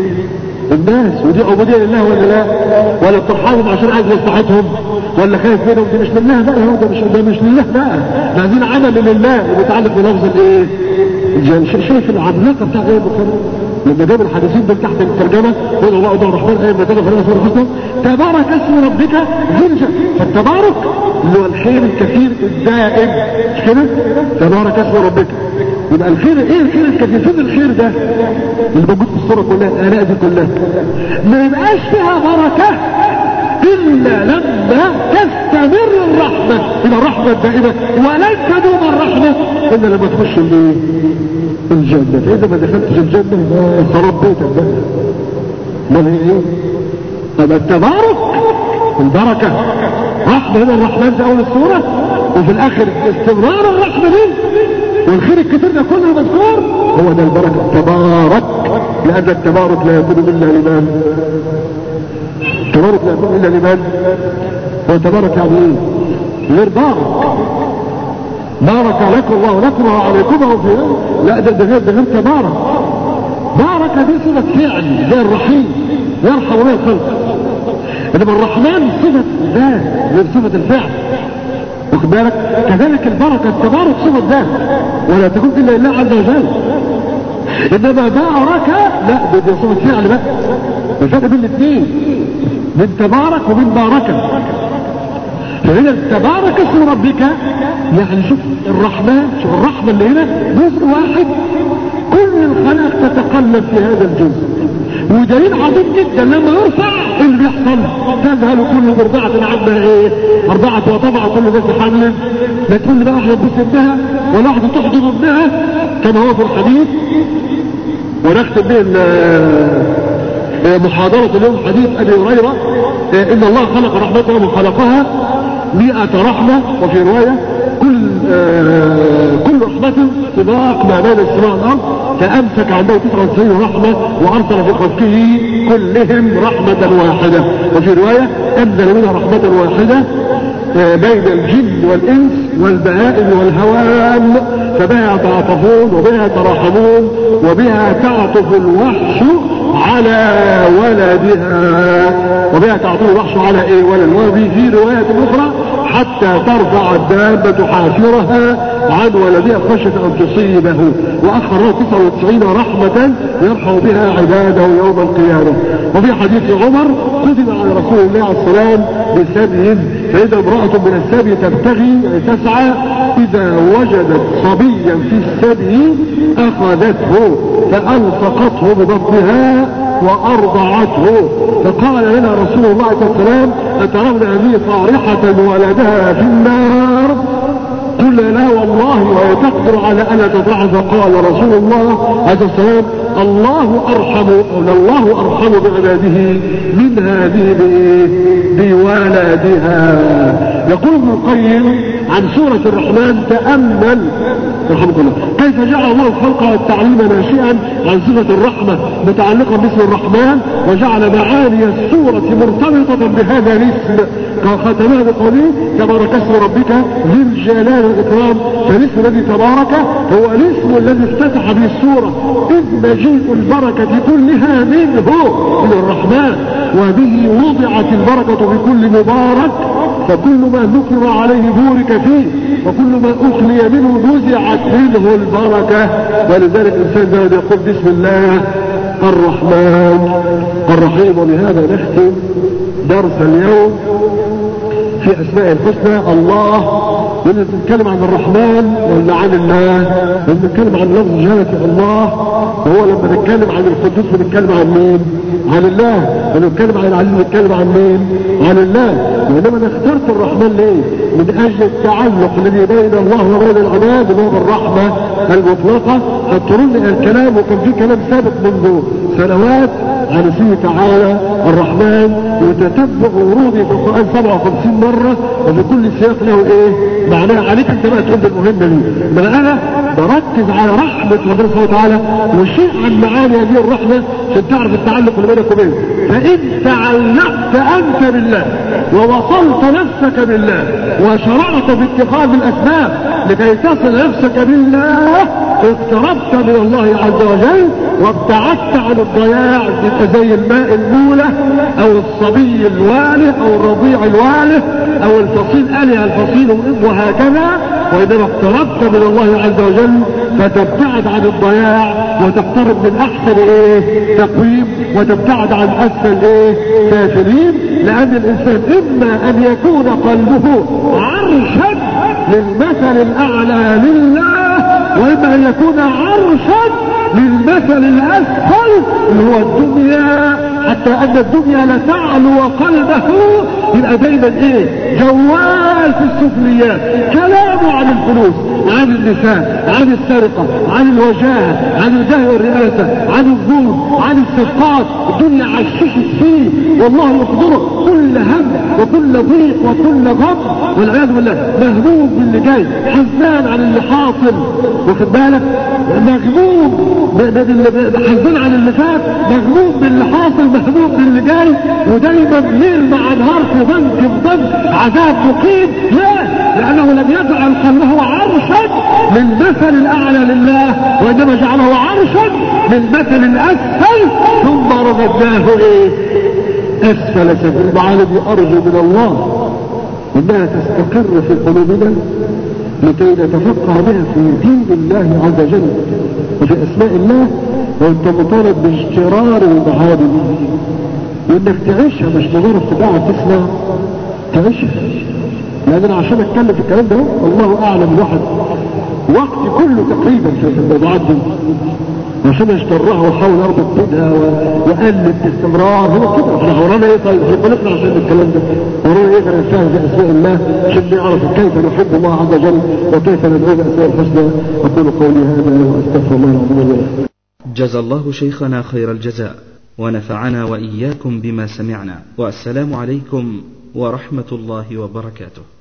S4: الناس ودي عبودية لله ولا لا ولا بترحمهم عشان عايز مصلحتهم ولا خايف منهم دي مش لله بقى هو ده مش ده مش لله بقى ده عايزين عمل لله ومتعلق بلفظ الايه شايف العملاقه بتاع غير البخاري لما جاب الحديثين دول تحت الترجمه قول الله ده الرحمن ايه ما تدخل في الاسماء الحسنى تبارك اسم ربك ذي الجلال فالتبارك اللي هو الخير الكثير الدائم مش كده تبارك اسم ربك يبقى الخير ايه الخير الكثير فين الخير ده اللي موجود في الصوره كلها الالاء دي كلها ما يبقاش فيها بركه الا لما تستمر الرحمه الى الرحمه الدائمه ولن تدوم الرحمه الا لما تخش الايه الجنه فاذا ما دخلتش الجنه خرب بيتك بقى امال هي ايه طب التبارك البركه رحمه هنا الرحمن في اول السوره وفي الاخر استمرار الرحمه دي والخير الكتير ده كله مذكور هو ده البركه تبارك لان التبارك لا يكون الا لمن تبارك لا يكون الا لمن هو تبارك يعني ايه غير بارك بارك لكم الله لكم وعليكم وفي لا ده ده غير ده غير تبارك بارك دي صفة فعل زي الرحيم يرحم بها الخلق انما الرحمن صفة ذات غير صفة الفعل واخد بالك كذلك البركة التبارك صفة ذات ولا تكون الا لله عز وجل انما بارك لا دي صفة فعل بقى الفرق بين الاثنين من تبارك ومن باركة فهنا تبارك اسم ربك يعني شوف الرحمن شوف الرحمة اللي هنا جزء واحد كل الخلق تتقلب في هذا الجزء ودليل عظيم جدا لما يرفع اللي بيحصل تذهل كل مرضعة عما ايه مرضعة وطبع كل ذات حمل لا تقول لي بقى واحدة تبص ابنها ولا واحدة تحضن ابنها كما هو في الحديث ونختم به محاضرة اليوم حديث أبي هريرة إن الله خلق رحمته ومن خلقها مئة رحمة وفي رواية كل آه كل رحمة سباق ما بين السماء والأرض فأمسك عنده 99 رحمة وأرسل في خلقه كلهم رحمة واحدة وفي رواية أنزل منها رحمة واحدة آه بين الجن والإنس والبهائم والهوام فبها يتعاطفون وبها يتراحمون وبها تعطف الوحش على ولدها وبها تعطف الوحش على ايه ولد وفي في رواية اخرى حتى ترفع الدابة حافرها عن ولدها خشية ان تصيبه واخر له 99 رحمة يرحم بها عباده يوم القيامة وفي حديث عمر كتب على رسول الله عليه السلام بسبي فاذا امرأة من السبي تبتغي يعني تسعى اذا وجدت صبيا في السبي اخذته فالصقته ببطنها وارضعته فقال لنا رسول الله عليه السلام اترون هذه طارحة ولدها في النار قلنا لا والله وهي تقدر على ان تطرح فقال رسول الله عليه السلام الله ارحم او الله ارحم بعباده من هذه بولدها يقول ابن القيم عن سورة الرحمن تأمل رحمك الله كيف جعل الله الخلق والتعليم ناشئا عن صفة الرحمة متعلقة باسم الرحمن وجعل معاني السورة مرتبطة بهذا الاسم ختمها بقوله تبارك اسم ربك ذي الجلال والإكرام فالاسم الذي تبارك هو الاسم الذي افتتح به السورة إذ مجيء البركة كلها منه من الرحمن وبه وضعت البركة بكل مبارك فكل ما ذكر عليه بورك فيه وكل ما أخلي منه نزعت منه البركة ولذلك الإنسان ده يقول بسم الله الرحمن الرحيم ولهذا نختم درس اليوم في أسماء الحسنى الله لما بنتكلم عن الرحمن ولا عن الله لما بنتكلم عن لفظ جلالة الله وهو لما نتكلم عن القدوس بنتكلم عن مين عن الله لما نتكلم عن العليم بنتكلم عن مين عن الله وإنما أنا اخترت الرحمن ليه من أجل التعلق الذي بين الله وبين العباد اللي هو الرحمة المطلقة فاضطروا الكلام وكان في كلام سابق منذ سنوات عن اسمه تعالى الرحمن وتتبع وروده في القرآن 57 مرة وفي كل سياق له ايه معناه عليك انت بقى تقول المهمة دي انما انا بركز على رحمة ربنا سبحانه وتعالى وشيء عن معاني هذه الرحمة عشان تعرف التعلق اللي بينك وبينه فإن تعلقت أنت بالله ووصلت نفسك بالله وشرعت في اتخاذ الأسباب لكي تصل نفسك بالله اقتربت من الله عز وجل وابتعدت عن الضياع تبقى زي الماء المولى او الصبي الواله او الرضيع الواله او الفصيل اله الفصيل وهكذا وانما اقتربت من الله عز وجل فتبتعد عن الضياع وتقترب من احسن ايه تقويم وتبتعد عن اسفل ايه كافرين لان الانسان اما ان يكون قلبه عرشا للمثل الاعلى لله واما ان يكون عرشا للمثل الاسفل اللي هو الدنيا حتى ان الدنيا لا تعلو قلبه يبقى دايما ايه جوال في السفليات كلامه عن الفلوس عن النساء عن السرقة عن الوجاهة عن الجاه والرئاسة عن الظلم عن الصفقات الدنيا عششت فيه والله يقدره كل هم وكل ضيق وكل غم والعياذ بالله مهموم باللي جاي حزان عن اللي حاصل واخد بالك مغموم حزان عن اللي فات مغموم باللي حاصل مهموم باللي جاي ودايما ليل مع نهار في ضنك في ضنك عذاب مقيم لا لانه لم يجعل قلبه عرشا للمثل الاعلى لله وانما جعله عرشا للمثل الاسفل ثم رددناه ايه اسفل سبيل المعالم ارجو من الله انها تستقر في قلوبنا لكي نتفقه بها في دين الله عز وجل وفي اسماء الله وانت مطالب باجترار المعاني وانك تعيشها مش مجرد تبقى تسمع تعيشها لان انا عشان اتكلم في الكلام ده الله اعلم الواحد وقتي كله تقريبا في الموضوعات دي عشان اشترها واحاول اربط بينها واقلب باستمرار هو كده احنا ورانا ايه طيب في قلوبنا عشان الكلام ده ورانا ايه غير الفهم في اسماء الله عشان نعرف كيف نحب الله عز وجل وكيف ندعو باسماء الحسنى اقول قولي هذا واستغفر الله العظيم لي
S1: جزى الله شيخنا خير الجزاء ونفعنا واياكم بما سمعنا والسلام عليكم ورحمه الله وبركاته